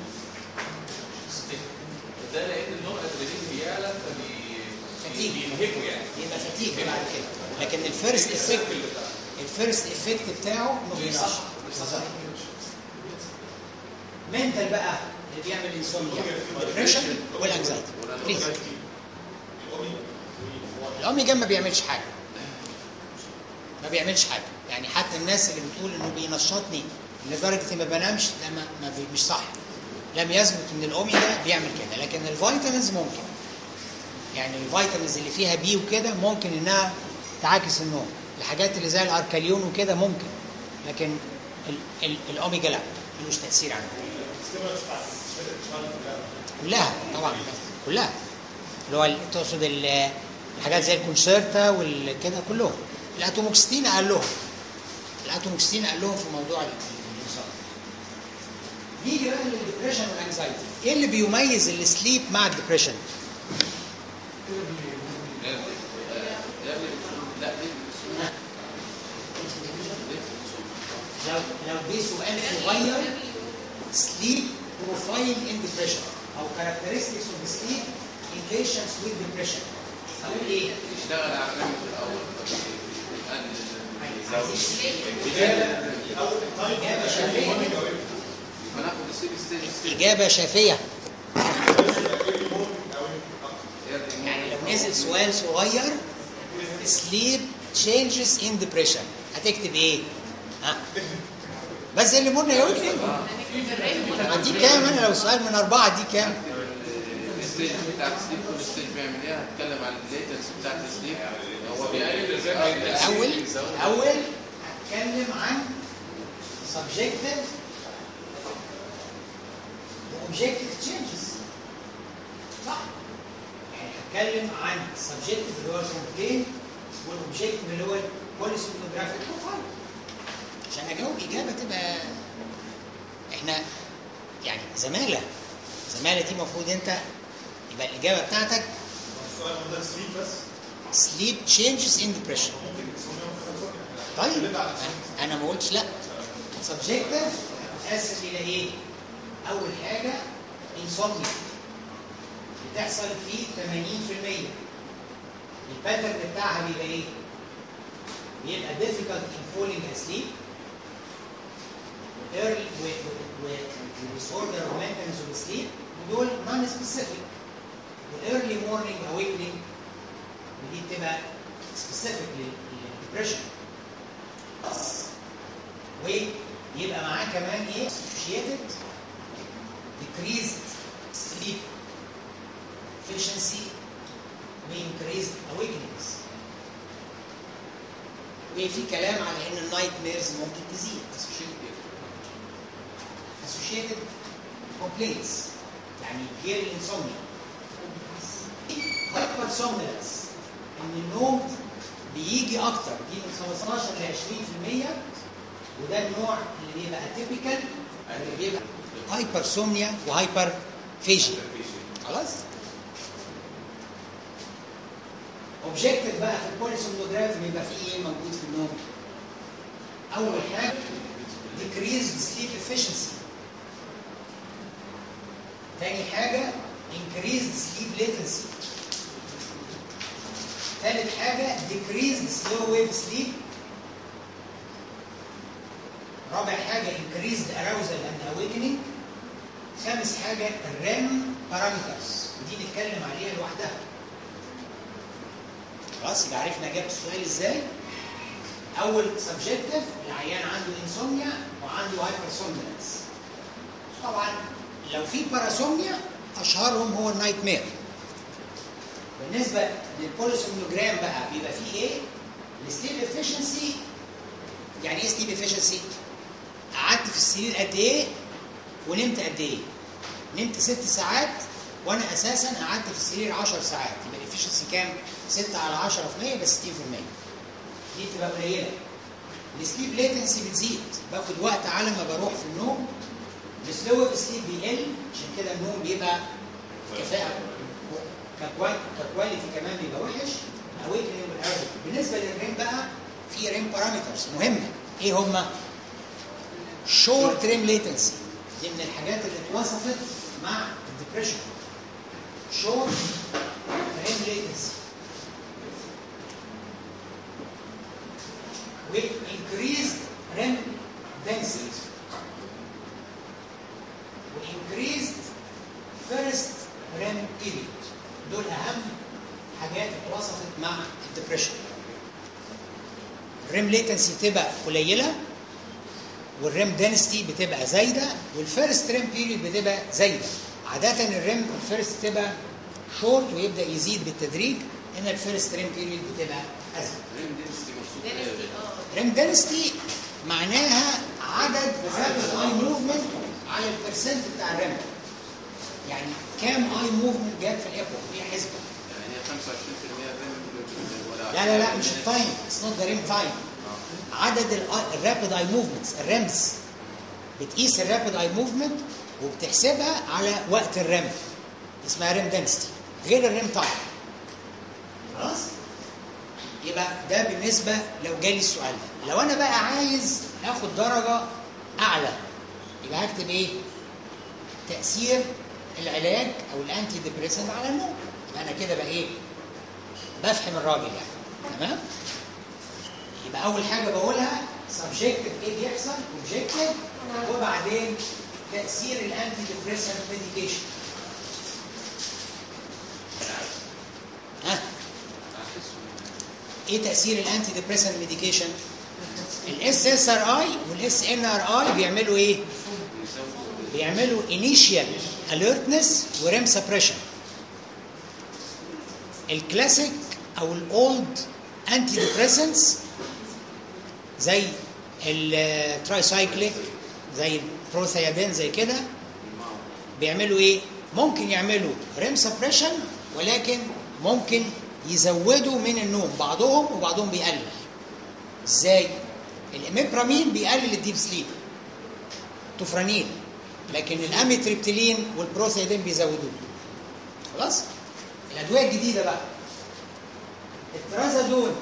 ده لان النوع ادرينالين بيعلى فبي فتيج. بينهكوا يعني يبقى فتيج بعد كده لكن الفيرست افكت الفيرست افكت بتاعه انه بينشط منتال بقى اللي بيعمل انسوميا ديبريشن والانكزايتي بليز الاوميجا ما بيعملش حاجه ما بيعملش حاجه يعني حتى الناس اللي بتقول انه بينشطني لدرجه اني ما بنامش ده ما ما بي- مش صح لم يثبت ان الاوميجا بيعمل كده لكن الفيتامينز ممكن يعني الفيتامينز اللي فيها بي وكده ممكن انها تعاكس النوم الحاجات اللي زي الاركاليون وكده ممكن لكن ال ال الاوميجا لا ملوش تاثير عنها كلها طبعا كلها اللي هو ال- تقصد ال- الحاجات زي الكونسيرتا والكده كلهم الاتوموكستين اقلهم الاتوموكستين اقلهم في موضوع ال- الانصاب نيجي بقى للديبريشن والانكزايتي ايه اللي بيميز السليب مع الديبريشن لا دي لو لو دي سؤال صغير سليب بروفايل ان ديبريشن او كاركترستكس اوف سليب ان patients with depression هقول ايه؟ اشتغل على الرمي في الاول إجابة إجابة شافية هناخد السيب ستيج ستيج إجابة شافية يعني لو نزل سؤال صغير sleep changes in depression هتكتب ايه؟ ها؟ بس اللي قلنا يقول كده هديك كام انا لو سؤال من اربعه اديك كام؟ الستيج بتاع السليب كل ستيج بيعمل ايه؟ هتكلم عن الليتنس بتاعت السليب هو بيقلل الاول الاول هتكلم عن subjective objective changes صح يعني هتكلم عن subjective اللي هو الكومبلين والاوبجكتيف اللي هو البوليسومنوجرافيك بروفايل عشان اجاوب اجابه تبقى احنا يعني زماله زماله دي المفروض انت يبقى الاجابه بتاعتك السؤال ده سليب بس sleep changes in depression طيب أنا- انا ما قلتش لا subjective بتقسم الى ايه؟ اول حاجه insomnia بتحصل في 80% الباترن بتاعها بيبقى ايه؟ بيبقى difficult in falling asleep early و و و disorder of maintenance of sleep ودول non specific early morning awakening ودي بتبقى سبيسيفيك للديبريشن ويبقى معاه كمان ايه associated decreased sleep efficiency و increased awakenings وفي كلام على ان النايت ميرز ممكن تزيد associated complaints يعني غير الانسومنيا هايبر سومنلس ان النوم بيجي اكتر دي من 15 ل 20% وده النوع اللي بيبقى اتيبيكال اللي بيبقى هايبر سومنيا وهايبر فيجيا خلاص اوبجيكتيف بقى في البوليسومنوجراف بيبقى فيه ايه موجود في النوم اول حاجه decreased sleep efficiency تاني حاجه increased sleep latency ثالث حاجة decreased slow wave sleep رابع حاجة increased arousal and awakening خامس حاجة REM parameters ودي نتكلم عليها لوحدها خلاص يبقى عرفنا اجابة السؤال ازاي أول subjective العيان عنده insomnia وعنده hypersomnolence طبعا لو في باراسومنيا أشهرهم هو النايت مير بالنسبه للبوليسومنوجرام بقى بيبقى فيه ايه؟ السليب افشنسي يعني ايه سليب افشنسي؟ قعدت في السرير قد ايه ونمت قد ايه؟ نمت ست ساعات وانا اساسا قعدت في السرير 10 ساعات يبقى الافشنسي كام؟ 6 على 10 في 100 بس 60% دي بتبقى قليله السليب ليتنسي بتزيد باخد وقت على ما بروح في النوم السلو سليب بيقل عشان كده النوم بيبقى كفاءه ككواليتي ككواليتي كمان بيبقى وحش اواكننج والاوت بالنسبه للريم بقى في ريم بارامترز مهمه ايه هما؟ شورت ريم ليتنسي دي من الحاجات اللي اتوصفت مع الدبريشن شورت ريم ليتنسي with increased REM density وانكريزد فيرست ريم بيريد دول اهم حاجات اتوصفت مع الدبريشن الريم ليتنسي بتبقى قليله والريم دنسيتي بتبقى زايده والفيرست ريم بيريد بتبقى زايده عاده الريم الفيرست تبقى شورت ويبدا يزيد بالتدريج ان الفيرست ريم بيريد بتبقى ازيد ريم دنسيتي مقصود دينستي اه ريم دنسيتي معناها عدد رابد اي موفمنت على البرسنت بتاع الريم يعني كام اي موفمنت جاب في الايبو هي حسبه يعني هي 25% ريم ولا لا لا لا مش التايم اتس نوت ذا ريم تايم عدد الرابد اي موفمنتس الريمز بتقيس الرابد اي موفمنت وبتحسبها على وقت الريم اسمها ريم دنسيتي غير الريم تايم خلاص يبقى ده بالنسبه لو جالي السؤال ده لو انا بقى عايز اخد درجه اعلى يبقى هكتب ايه تاثير العلاج او الانتي ديبريسنت على النوم يبقى انا كده بقى ايه بفهم الراجل يعني تمام يبقى اول حاجه بقولها سبجكتيف ايه بيحصل اوبجكتيف وبعدين تاثير الانتي ديبريسنت ميديكيشن ها ايه تاثير الانتي ديبريسنت ميديكيشن الاس اس ار اي والاس ان ار اي بيعملوا ايه بيعملوا انيشيال اليرتنس وريم سبريشن الكلاسيك او الاولد انتي ديبريسنتس زي الترايسايكليك زي البروثيادين زي كده بيعملوا ايه ممكن يعملوا ريم سبريشن ولكن ممكن يزودوا من النوم بعضهم وبعضهم بيقلل ازاي الاميبرامين بيقلل الديب سليب توفرانين لكن الاميتريبتيلين والبروثيادين بيزودوه خلاص الادويه الجديده بقى الترازادون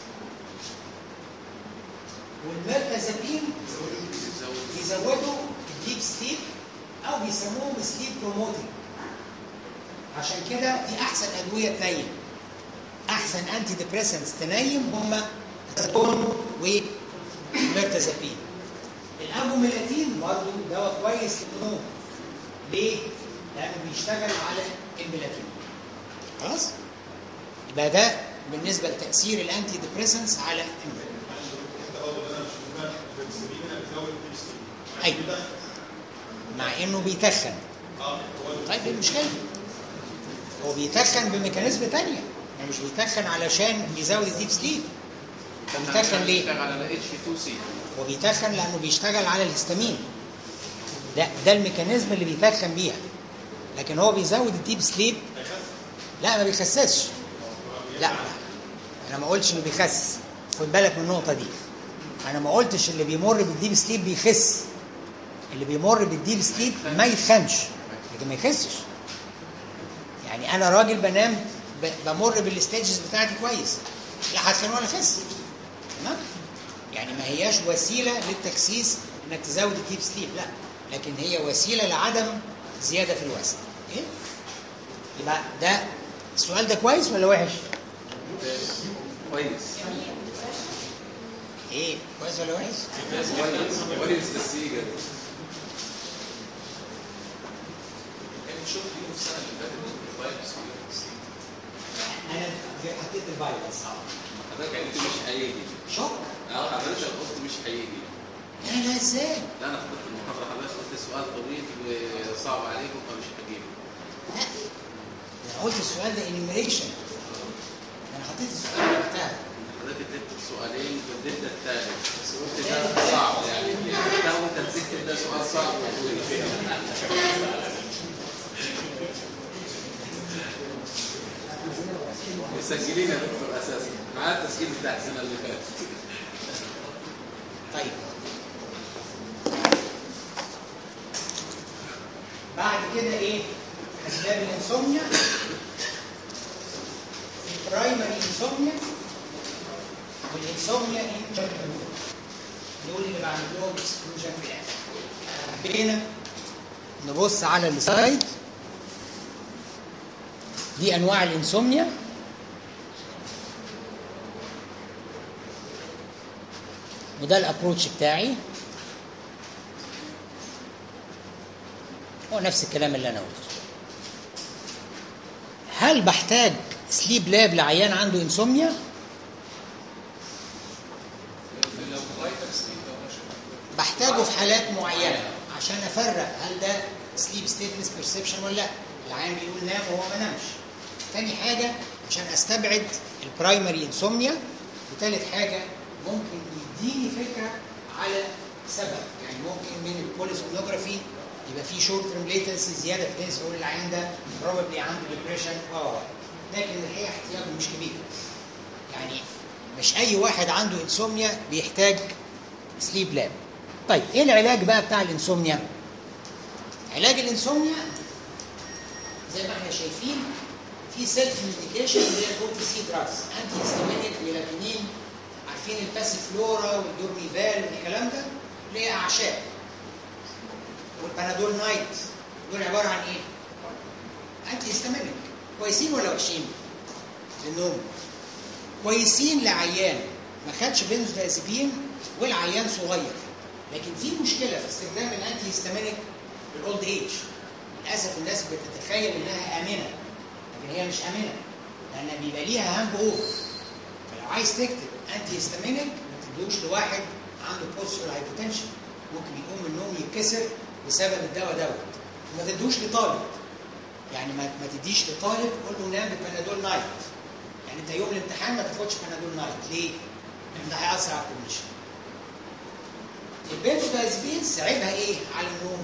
والميرتازابين بيزودوا الديب سليب او بيسموهم سليب بروموتنج عشان كده دي احسن ادويه تنيم احسن انتي ديبريسنتس تنيم هم الترازادون والميرتازابين الاموميلاتين برضه دواء كويس للنوم ليه؟ لانه بيشتغل على الميلاتونين خلاص؟ يبقى ده بالنسبه لتاثير الانتي ديبريسنتس على الميلاتونين انت برضه انا مش مقتنع بالسليم انا بزود الديب سليب ايوه مع انه بيتخن اه هو طيب ايه المشكله؟ هو بيتخن بميكانيزم تانية يعني مش بيتخن علشان يزود الديب سليب هو بيتخن ليه؟ بيشتغل على اتش 2 سي هو بيتخن لانه بيشتغل على الهستامين ده ده الميكانيزم اللي بيتخن بيها لكن هو بيزود الديب سليب لا ما بيخسسش لا انا ما قلتش انه بيخسس خد بالك من النقطه دي انا ما قلتش اللي بيمر بالديب سليب بيخس اللي بيمر بالديب سليب ما يتخنش لكن ما يخسش يعني انا راجل بنام ب- بمر بالستيجز بتاعتي كويس لا هتخن ولا اخس تمام يعني ما هياش وسيله للتخسيس انك تزود الديب سليب لا لكن هي وسيله لعدم زياده في الوزن ايه يبقى ده السؤال ده كويس ولا وحش كويس ايه كويس ولا وحش كويس كويس بس ايه انت شفت يوم السنه اللي فاتت الفايروس انا حطيت الفيروس حضرتك قلت مش هيجي شوك اه حضرتك قلت مش هيجي لا لا ازاي لا انا حضرت المحاضره حضرتك قلت سؤال طويل وصعب عليكم فمش هجيبه لا انا قلت السؤال ده انيميريشن انا حطيت السؤال وقتها حضرتك اديت سؤالين واديت الثالث بس قلت ده صعب يعني ده وانت مسكت ده سؤال صعب وطويل مسجلين يا دكتور اساسا معاه التسجيل بتاع السنه اللي فاتت طيب بعد كده ايه اسباب الانسوميا البرايمري انسوميا والانسوميا ان دول اللي بعمل لهم اكسكلوجن في الاخر بقينا نبص على السلايد دي انواع الانسوميا وده الابروتش بتاعي هو نفس الكلام اللي انا قلته هل بحتاج سليب لاب لعيان عنده انسومنيا لو رايتر ستيت لو ماشي بحتاجه في حالات معينه عشان افرق هل ده سليب ستيتنس بيرسبشن ولا لا العيان بيقول نام وهو ما نامش تاني حاجه عشان استبعد البرايمري انسومنيا وتالت حاجه ممكن يديني فكره على سبب يعني ممكن من البوليسومنوجرافي يبقى في شورت ترم ليتنسي زياده في الدنس يقول العيان ده بروبلي عنده ديبريشن اه لكن الحقيقه احتياجه مش كبير يعني مش اي واحد عنده انسومنيا بيحتاج سليب لاب طيب ايه العلاج بقى بتاع الانسومنيا علاج الانسومنيا زي ما احنا شايفين في سيلف ميديكيشن اللي هي الاو تي سي دراجز انتي هيستامينيك ميلاتونين عارفين الباسيفلورا والدورميفال والكلام ده اللي هي اعشاب والبنادول نايت دول عباره عن ايه؟ انتي هيستامينيك كويسين ولا وحشين؟ للنوم كويسين لعيان ما خدش بنزودازيبين والعيان صغير لكن في مشكله في استخدام الانتي هيستامينيك في الاولد ايج للاسف الناس بتتخيل انها امنه لكن هي مش امنه لان بيبقى ليها هانج اوفر فلو عايز تكتب انتي هيستامينيك ما تدوش لواحد عنده بوستر هايبوتنشن ممكن يقوم من النوم يتكسر بسبب الدواء دوت وما تدوش لطالب يعني ما ما تديش لطالب قول له نام بالبنادول نايت يعني انت يوم الامتحان ما تاخدش بنادول نايت ليه؟ لان ده هيأثر على الكونديشن البنزودايزبينز عيبها ايه على النوم؟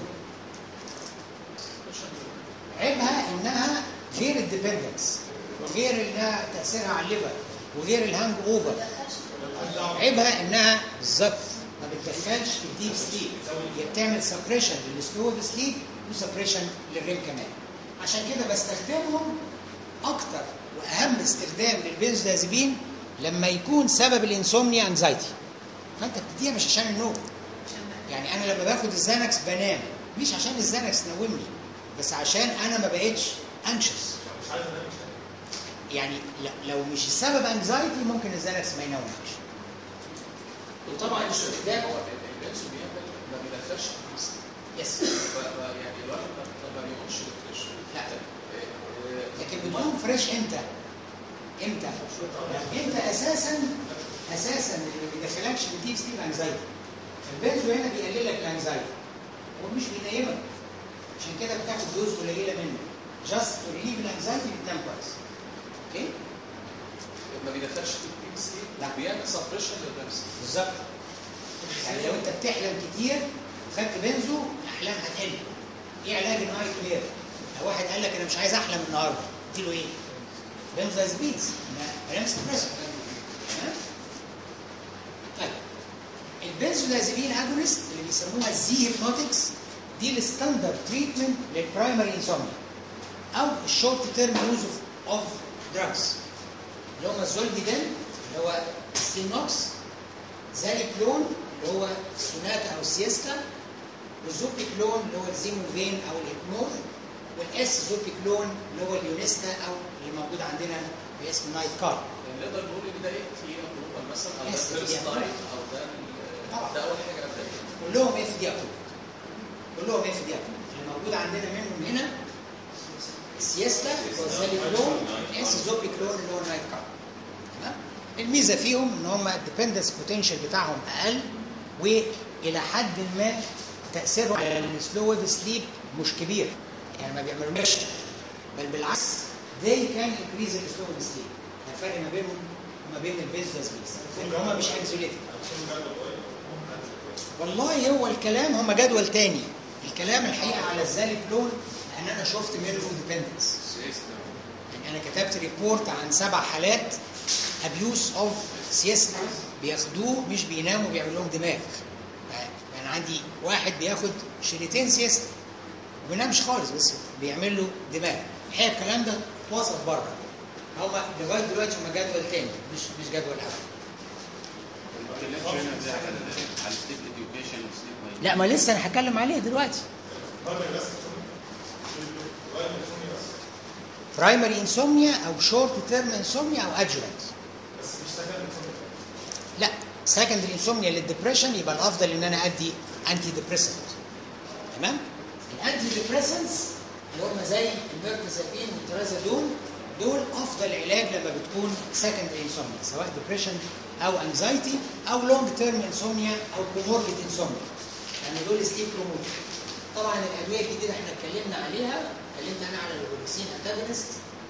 عيبها انها غير الديبندنس وغير انها تاثيرها على الليفر وغير الهانج اوفر عيبها انها بالظبط ما بتدخلش في الديب سليب هي بتعمل سبريشن للسلو سليب وسبريشن للريم كمان عشان كده بستخدمهم اكتر واهم استخدام للبنزودازيبين لما يكون سبب الانسومنيا انزايتي فانت بتديها مش عشان النوم يعني انا لما باخد الزانكس بنام مش عشان الزانكس نومني بس عشان انا ما بقتش انشس مش عايز انام مش يعني ل- لو مش السبب انكزايتي ممكن الزانكس ما ينومش وطبعا استخدام هو البنسو بيعمل ما بيدخلش في الست يس يعني الواحد ما ما بيقومش ريفريش لا لكن بتقوم فريش امتى؟ امتى؟ امتى اساسا اساسا اللي ما بيدخلكش في الديب سليب انكزايتي البنزو هنا بيقلل لك الانكزايتي هو مش بينيمك عشان كده بتاخد دوز قليله منه جاست تو ريليف الانكزايتي بتنام كويس اوكي؟ ما بيدخلش في الديب ستيت لا. بيعمل سبريشن للرمز بالظبط يعني لو انت بتحلم كتير وخدت بنزو الاحلام هتقل ايه علاج النايت مير لو واحد قال لك انا مش عايز احلم النهارده قلت له ايه بنزودازبينز كلام سبريسو طيب البنزودازبين اجونست اللي بيسموها الزي هيبنوتكس دي الستاندرد تريتمنت للبرايمري انسومنيا او الشورت تيرم يوز اوف دراجز اللي هم الزولفيدين اللي هو السينوكس زاليكلون اللي هو السوناتا او السيستا والزوبيكلون اللي هو الزيموفين او الهيبنور والاس زوبيكلون اللي هو اليونيستا او اللي موجود عندنا باسم نايت كار يعني نقدر نقول ان ده ايه في ابروفال مثلا او ده Yes, فيرست yeah. لاين او ده ال- طبعا. ده اول حاجه ابدا كلهم اف دي ابروف كلهم اف دي ابروف اللي موجود عندنا منهم هنا السياستا اللي هو الزاليكلون الاس زوبيكلون اللي هو النايت كار تمام الميزه فيهم ان هم الديبندنس بوتنشال بتاعهم اقل والى حد ما تاثيرهم على السلو ويف سليب مش كبير يعني ما بيعملوش بل بالعكس they can increase the slow wave sleep الفرق ما بينهم وما بين البيزنس ان هم مش انسوليتد والله هو الكلام هم جدول تاني الكلام الحقيقه على الزاليكلون لان انا شفت منه ديبندنس يعني انا كتبت ريبورت عن سبع حالات ابيوس اوف سياستا بياخدوه مش بيناموا بيعمل لهم دماغ يعني عندي واحد بياخد شريطين سياستا وما بينامش خالص بس بيعمل له دماغ الحقيقه الكلام ده اتوصف بره هما لغايه دلوقتي هما جدول تاني مش مش جدول اول ما اتكلمش هنا ازاي على على السليب اديوكيشن والسليب لا ما لسه انا هتكلم عليه دلوقتي راجل بس راجل بس برايمري انسومنيا او شورت تيرم انسومنيا او ادجولانت بس مش سكن لا سكندري انسومنيا للدبريشن يبقى الافضل ان انا ادي انتي ديبريسنت تمام الانتي ديبريسنس اللي هم زي الميرتازابين والترازادون دول افضل علاج لما بتكون سكندري انسومنيا سواء ديبريشن او انزايتي او لونج تيرم انسومنيا او كوموربيد انسومنيا يعني دول سليب بروموت طبعا الادويه الجديده احنا اتكلمنا عليها اتكلمت انا على الروبوكسين انتاجونست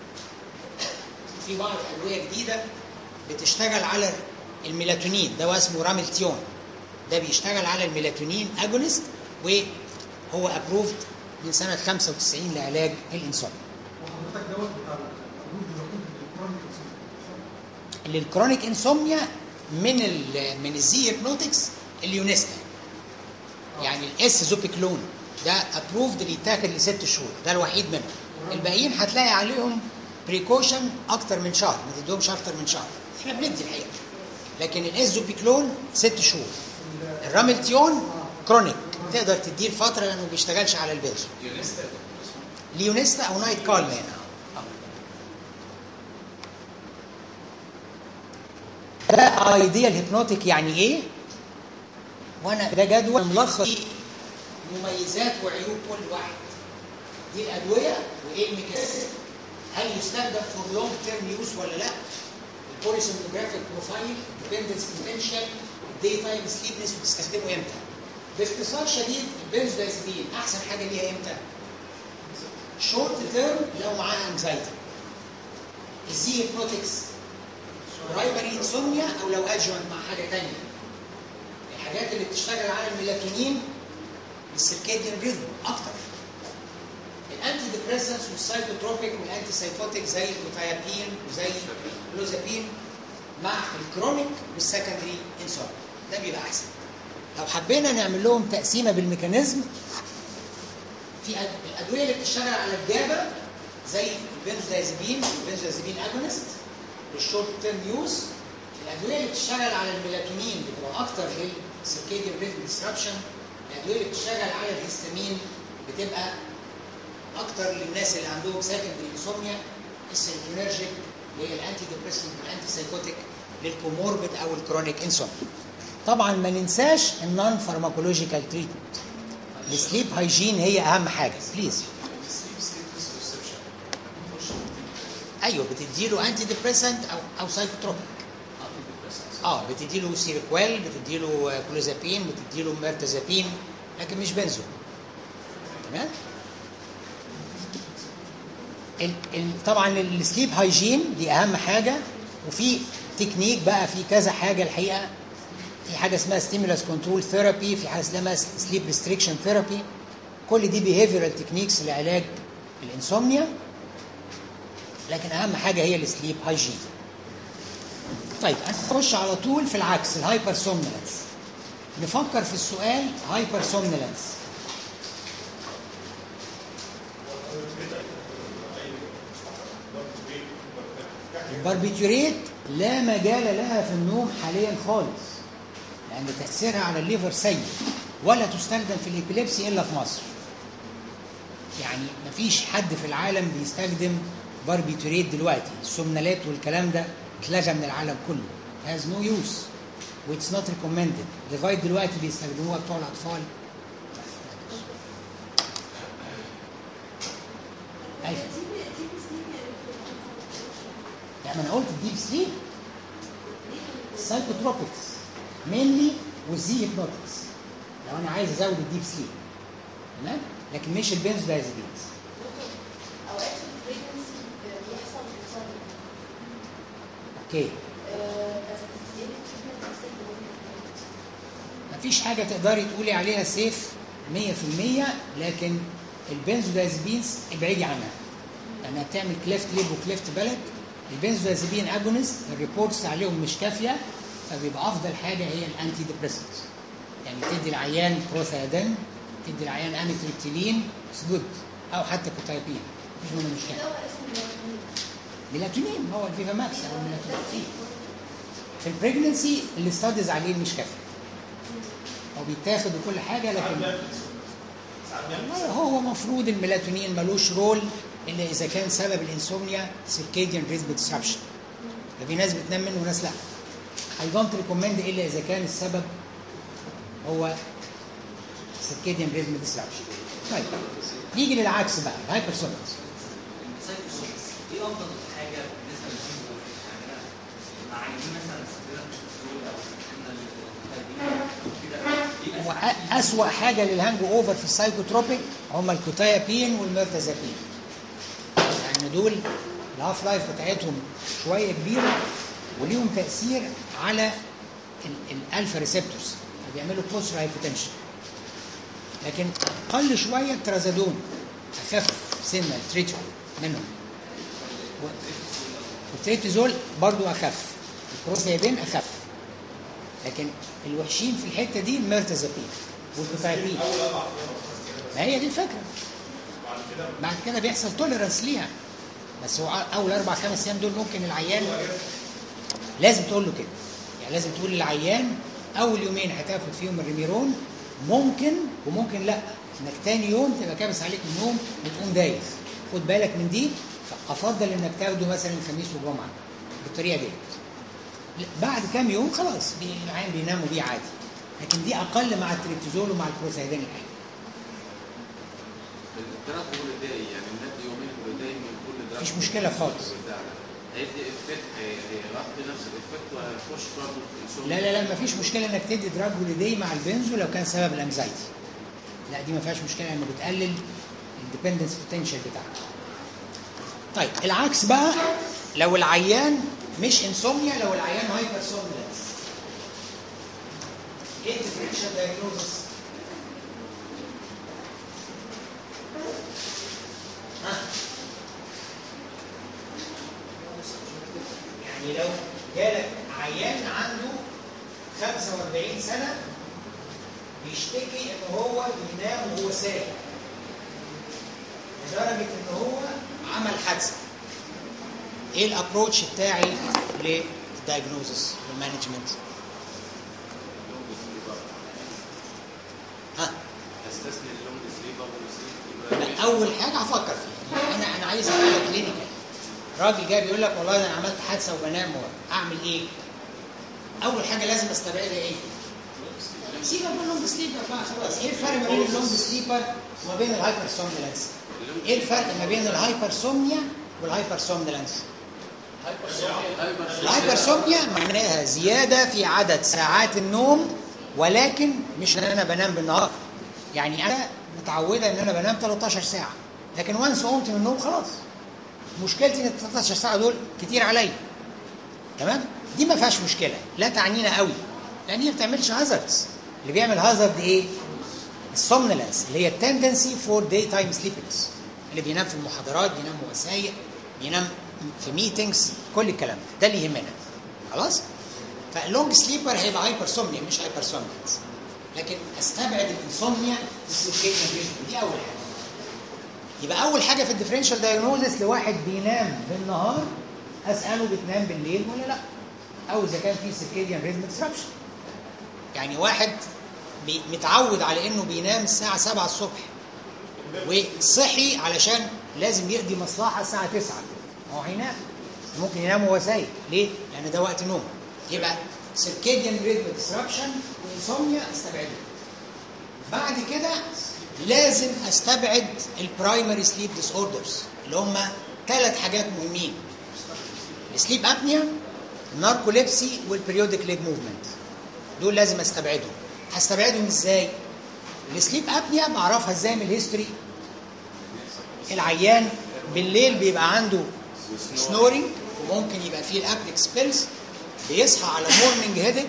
في بعض ادويه جديده بتشتغل على الميلاتونين ده اسمه راملتيون ده بيشتغل على الميلاتونين اجونست وهو ابروفد من سنه 95 لعلاج الانسومنيا وحضرتك دوت بتاع الابروف الوحيد للكرونيك انسومنيا للكرونيك انسومنيا من ال من الزي هيبنوتكس اليونستا يعني الاس زوبيكلون ده ابروفد اللي يتاخد لست شهور ده الوحيد منهم الباقيين هتلاقي عليهم بريكوشن اكتر من شهر ما تديهمش اكتر من شهر احنا بندي الحقيقه لكن الاس زوبيكلون ست شهور الراملتيون كرونيك تقدر تديه لفتره لانه ما بيشتغلش على البنزو يونستا ليونستا او نايت كالم هنا ده ايديال هيبنوتيك يعني ايه؟ وانا ده جدول ملخص فيه مميزات وعيوب كل واحد دي الادويه وايه الميكانيزم هل يستخدم فور لونج تيرم يوز ولا لا؟ البوليسومنوجرافيك بروفايل ديبندنس بوتنشال داي تايم سليبنس بتستخدمه امتى؟ باختصار شديد البنزودازبين احسن حاجه ليها امتى؟ شورت تيرم لو معاها انكزايتي الزي هيبنوتكس برايمري انسوميا او لو ادجوانت مع حاجه ثانيه الحاجات اللي بتشتغل على الميلاتونين السيركاديان ريزم اكتر الانتي ديبريسنس والسايكوتروبيك والانتي سايكوتيك زي البوتايابين وزي الكلوزابين مع الكرونيك والسكندري انسوميا ده بيبقى احسن لو حبينا نعمل لهم تقسيمه بالميكانيزم في أد- الادويه اللي بتشتغل على الجابا زي البنزودازبين والبنزودازبين اجونست للشورت تيرم يوز الادويه اللي بتشتغل على الميلاتونين بتبقى اكتر للسيركاديان ريتم ديسربشن الادويه اللي بتشتغل على الهستامين بتبقى اكتر للناس اللي عندهم سكندري انسوميا السيركينرجيك اللي هي الانتي ديبريسنت والانتي سايكوتيك للكوموربيد او الكرونيك انسوميا طبعا ما ننساش النون فارماكولوجيكال تريتمنت السليب هايجين هي اهم حاجه بليز السليب ستيتس ريسبشن نخش ايوه بتديله انتي ديبريسنت او او سايكوتروبيك في اه بتديله سيريكويل بتديله كلوزابين بتديله ميرتازابين لكن مش بنزو تمام ال ال طبعا السليب هايجين دي اهم حاجه وفي تكنيك بقى في كذا حاجه الحقيقه في حاجه اسمها ستيمولاس كنترول ثيرابي في حاجه اسمها سليب ريستريكشن ثيرابي كل دي بيهيفيرال تكنيكس لعلاج الانسومنيا لكن اهم حاجه هي السليب هايجين طيب هنخش على طول في العكس الهايبر سومنلنس نفكر في السؤال هايبر سومنلنس الباربيتوريت لا مجال لها في النوم حاليا خالص لان تاثيرها على الليفر سيء ولا تستخدم في الابيليبسي الا في مصر يعني مفيش حد في العالم بيستخدم باربيتوريت دلوقتي السومنالات والكلام ده اتلغى من العالم كله has no use واتس نوت ريكومندد لغايه دلوقتي بيستخدموها بتوع الاطفال ايوه يعني انا قلت الديب سليب سايكوتروبكس مينلي والزي هيبنوتكس لو انا عايز ازود الديب سليب تمام لكن مش البنزودايزابينز اوقات في البريجنسي بيحصل انسomnia اوكي آه، بس ايه التريتمنت بتاع مفيش حاجه تقدري تقولي عليها سيف 100% لكن البنزودايزابينز ابعدي عنها لانها بتعمل كليفت ليب وكليفت بالك البنزودايزابين اجونست الريبورتس عليهم مش كافيه فبيبقى افضل حاجه هي الانتي ديبريسنتس يعني تدي العيان بروثيادين تدي العيان اميتريبتيلين جود او حتى كوتايبين مفيش منه مشكله دواء اسمه ميلاتونين ميلاتونين هو الفيفا ماكس او الميلاتونين في البريجنسي الاستاديز عليه مش كافيه هو بيتاخد وكل حاجه لكن والله هو المفروض الميلاتونين ملوش رول الا اذا كان سبب الانسومنيا سيركاديان ريزم ديسربشن ففي ناس بتنام منه وناس لا اي دونت ريكومند الا اذا كان السبب هو سيركاديان ريزم ديسربشن طيب نيجي للعكس بقى الهايبرسونيكس السايكوسومس ايه افضل حاجه بالنسبه للهانج اوفر يعني انا مع عايزين مثلا نستخدمها في الكنترول او استخدمنا كده ايه هو أسهل أ- أسوأ حاجة للهانج أوفر في السايكوتروبيك هما الكوتايابين والميرتازابين لأن دول الهاف لايف بتاعتهم شوية كبيرة وليهم تأثير على ال- الألفا ريسبتورز بيعملوا بوستر هايبوتنشن لكن أقل شوية الترازادون أخف سنة التريتول منهم و- والتريتيزول برضو أخف البروثيابين أخف لكن الوحشين في الحته دي الميرتازابين والكوتايبين ما هي دي الفكره بعد كده بيحصل توليرانس ليها بس هو اول اربع خمس ايام دول ممكن العيان لازم تقول له كده يعني لازم تقول للعيان اول يومين هتاخد فيهم الريميرون ممكن وممكن لا انك تاني يوم تبقى كابس عليك من النوم وتقوم دايخ خد بالك من دي فافضل انك تاخده مثلا الخميس والجمعه بالطريقه دي بعد كام يوم خلاص بي- العين بيناموا بيه عادي لكن دي اقل مع التريبتيزول ومع البروثايدين الحقيقي الدراج هوليداي يعني ندي يومين هوليداي من كل دراج مفيش مشكلة خالص. هيدي افكت هيغطي نفس الافكت وهيخش برضه في الانسولين لا لا لا مفيش مشكله انك تدي دراج هوليداي مع البنزو لو كان سبب الانزايتي لا دي ما فيهاش مشكله انه بتقلل الديبندنس بوتنشال بتاعك طيب العكس بقى لو العيان مش انسوميا لو العيان هايبر سومنيلنس ايه الديفرنشال دايجنوزس ها يعني لو جالك عيان عنده 45 سنة بيشتكي ان هو بينام وهو سايق لدرجة ان هو عمل حادثة ايه الابروتش بتاعي للدايجنوزس والمانجمنت ها استثني اللونج سليب ابو أنا اول حاجه هفكر فيها يعني انا انا عايز اعمل كلينيكال راجل جاي بيقول لك والله ده انا عملت حادثه وبنام اعمل ايه اول حاجه لازم استبعدها ايه سيبك من اللونج سليبر بقى خلاص ايه الفرق ما بين اللونج سليبر وما بين الهايبر سومنيلانس ايه الفرق ما بين الهايبر سومنيا والهايبر سومنيلانس الهايبر سومنيا معناها زياده في عدد ساعات النوم ولكن مش ان انا بنام بالنهار يعني انا متعوده ان انا بنام 13 ساعه لكن وانس قمت من النوم خلاص مشكلتي ان ال 13 ساعه دول كتير عليا تمام دي ما فيهاش مشكله لا تعنينا قوي لان هي ما بتعملش هازاردز اللي بيعمل هازارد ايه السومنلنس اللي هي التندنسي فور داي تايم سليبنجز اللي بينام في المحاضرات بينام وهو سايق بينام في ميتنجز كل الكلام ده ده اللي يهمنا خلاص فاللونج سليبر هيبقى هايبر سومنيا مش هايبر سومنيا لكن استبعد الانسومنيا السيركيديان دي اول حاجه يبقى اول حاجه في الديفرنشال دايجنوزس لواحد بينام بالنهار اساله بتنام بالليل ولا لا او اذا كان في سيركيديان ريزم ديسربشن يعني واحد بي- متعود على انه بينام الساعه 7 الصبح وصحي علشان لازم يقضي مصلحه الساعه 9 هو هينام ممكن ينام وهو سايق ليه؟ لان ده وقت نوم يبقى سيركيديان ريزم ديسربشن وانسومنيا استبعده بعد كده لازم استبعد البرايمري سليب ديس اوردرز اللي هم ثلاث حاجات مهمين السليب ابنيا الناركوليبسي والبريودك ليج موفمنت دول لازم استبعدهم هستبعدهم ازاي السليب ابنيا بعرفها ازاي من الهيستوري العيان بالليل بيبقى عنده سنورنج وممكن يبقى فيه الابنيك سبيلز بيصحى على مورنينج هيدك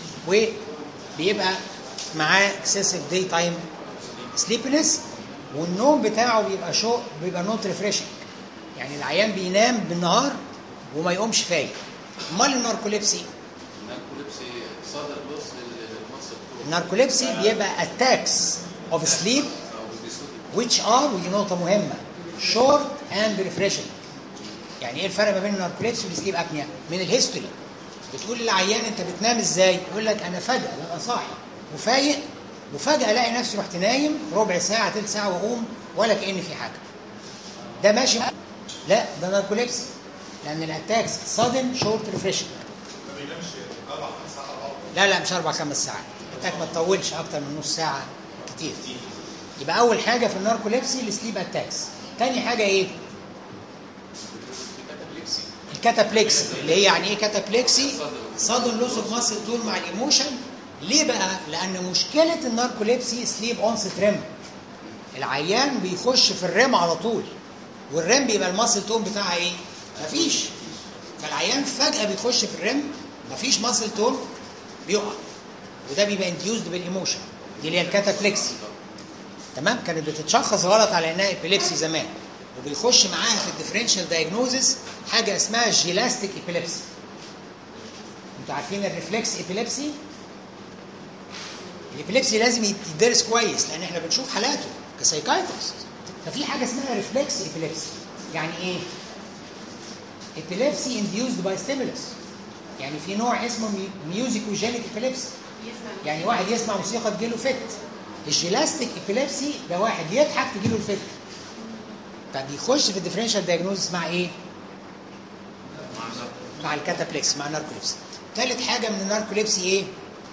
وبيبقى معاه اكسسيف داي تايم سليبنس والنوم بتاعه بيبقى شو بيبقى نوت ريفريشنج يعني العيان بينام بالنهار وما يقومش فايق امال الناركوليبسي الناركوليبسي صادر بص للمصل الناركوليبسي بيبقى اتاكس اوف سليب او بالديسوتي which are ودي نقطة مهمة short and refreshing يعني ايه الفرق ما بين الناركوليبسي والسليب ابنيا من الهيستوري بتقول للعيان انت بتنام ازاي يقول لك انا فجأة ببقى صاحي وفايق وفجأة الاقي نفسي رحت نايم ربع ساعة تلت ساعة واقوم ولا كأن في حاجة ده ماشي لا ده ناركوليبسي لان الاتاكس sudden short refreshing ما بينامش اربع خمس ساعات على بعض لا لا مش اربع خمس ساعات الاتاك ما تطولش اكتر من نص ساعة كتير يبقى اول حاجه في الناركوليبسي السليب اتاكس تاني حاجه ايه الكاتابليكسي الكاتابلكسي اللي هي يعني ايه كاتابلكسي صدن لوس اوف ماسل طول مع الايموشن ليه بقى لان مشكله الناركوليبسي سليب اونست ريم العيان بيخش في الريم على طول والريم بيبقى الماسل تون بتاعها ايه مفيش فالعيان فجاه بيخش في الريم مفيش ماسل تون بيقع وده بيبقى انديوزد بالايموشن دي اللي هي الكاتابلكسي تمام كانت بتتشخص غلط على انها ابيليبسي زمان وبيخش معاها في الديفرنشال دايجنوزس حاجه اسمها جيلاستيك ابيليبسي انتوا عارفين الريفلكس ابيليبسي الابيليبسي لازم يدرس كويس لان احنا بنشوف حالاته كسايكايترست ففي حاجه اسمها ريفلكس ابيليبسي يعني ايه ابيليبسي انديوزد باي ستيمولس يعني في نوع اسمه ميوزيكوجينيك ابيليبسي يسمع يعني واحد يسمع موسيقى تجيله فت الجيلاستيك ابيليبسي ده واحد يضحك تجيله الفت طب يخش في الديفرنشال دايجنوزس مع ايه؟ مع الكاتابلكس مع الناركوليبسي ثالث حاجه من الناركوليبسي ايه؟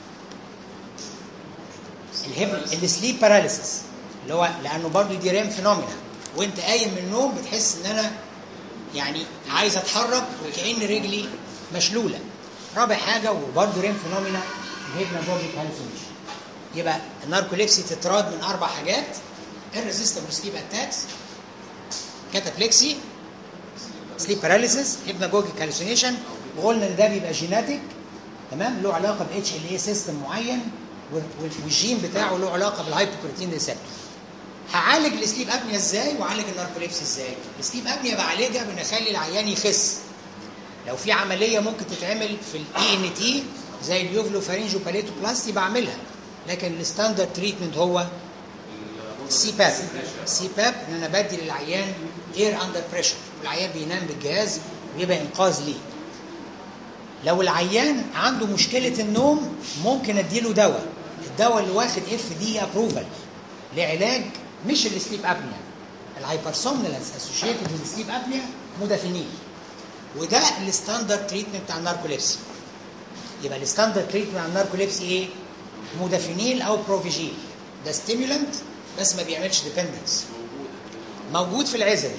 الهب السليب باراليسيس اللي هو لانه برضو دي ريم فينومينا وانت قايم من النوم بتحس ان انا يعني عايز اتحرك وكأن رجلي مشلوله رابع حاجه وبرضو ريم فينومينا الهيبناجوجيك هالوسينيشن يبقى الناركوليبسي تتراد من اربع حاجات الريزيستبل سليب اتاكس كاتابلكسي سليب باراليسيس هيبناجوجيك هالوسينيشن وقلنا ان ده بيبقى جيناتيك تمام له علاقه ب اتش ال اي سيستم معين وال- وال- والجين بتاعه له علاقه بالهايبوكروتين ريسبتور هعالج السليب ابنيا ازاي واعالج الناركوليبسي ازاي السليب ابنيا بعالجها بنخلي العيان يخس لو في عمليه ممكن تتعمل في الاي ان تي زي اليوفلو فارينجو باليتو بلاستي بعملها لكن الستاندرد تريتمنت هو سي باب سي باب ان انا بدي للعيان اير اندر بريشر والعيان بينام بالجهاز ويبقى انقاذ ليه لو العيان عنده مشكله النوم ممكن اديله دواء الدواء اللي واخد اف دي ابروفال لعلاج مش السليب ابنيا الهايبرسومنلنس اسوشيتد بالسليب ابنيا مودافينيل وده الستاندرد تريتمنت بتاع الناركوليبسي يبقى الستاندرد تريتمنت بتاع الناركوليبسي ايه مودافينيل او بروفيجيل ده ستيمولانت بس ما بيعملش ديبندنس موجود في العزبي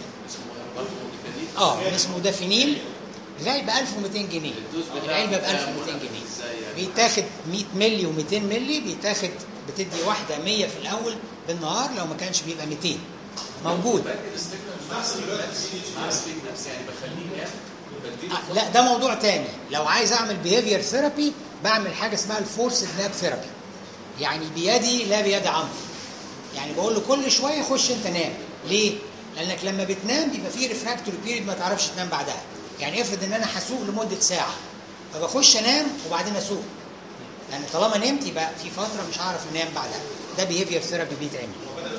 اه اسمه دافينيل جاي ب 1200 جنيه العلبه ب 1200 جنيه بيتاخد 100 مللي و200 مللي بيتاخد بتدي واحده 100 في الاول بالنهار لو ما كانش بيبقى 200 موجود مع السليب نفسي يعني بخليه ينام وبديله آه، لا ده موضوع تاني لو عايز اعمل بيهيفير ثيرابي بعمل حاجه اسمها الفورس ناب ثيرابي يعني بيدي لا بيد عمرو يعني بقول له كل شويه خش انت نام ليه لانك لما بتنام بيبقى فيه ريفراكتوري بيريد ما تعرفش تنام بعدها يعني افرض ان انا هسوق لمده ساعه فبخش انام وبعدين اسوق لان طالما نمت يبقى في فتره مش هعرف انام بعدها ده بيهيفير ثيرابي بيتعمل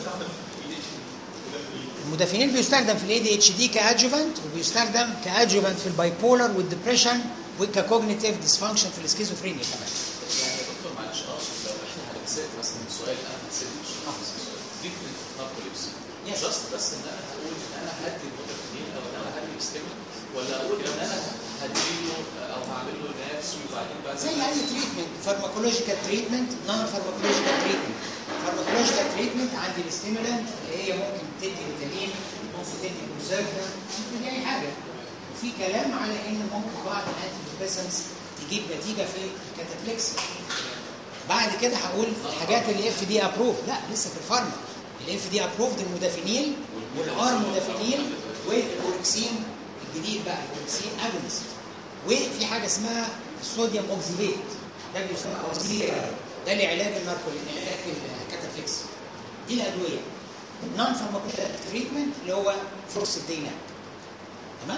المدافنين بيستخدم في الاي دي اتش دي كادجوفانت وبيستخدم كادجوفانت في الباي بولر والدبريشن وككوجنيتيف ديسفانكشن في السكيزوفرينيا كمان يعني يا دكتور معلش اقصد لو احنا هنتسال مثلا سؤال انا ما اتسالش تريتمنت ناركوليبسي Yes. جاست بس ان انا هقول ان انا هدي المودافينين او ان انا هدي ستيمول ولا اقول ان انا هديله او هعمل له نفسي وبعدين بعد زي اي تريتمنت فارماكولوجيكال تريتمنت نون فارماكولوجيكال تريتمنت فارماكولوجيكال تريتمنت عندي الستيمولانت اللي هي ممكن تدي فيتامين ممكن تدي كونسيرفر ممكن تدي اي حاجه وفي كلام على ان ممكن بعض الانتي ديبريسنس تجيب نتيجه في الكاتابلكسي بعد كده هقول الحاجات اللي اف دي ابروف لا لسه في الفارما الاف دي ابروفد المودافينيل والار مودافينيل والاوركسين الجديد بقى الاوركسين اجونست وفي حاجه اسمها الصوديوم اوكسيليت ده بيسمى اوكسيليت ده لعلاج الناركول علاج الكاتافليكس دي الادويه نون فارماكولوجيكال تريتمنت اللي هو فورس الدينام تمام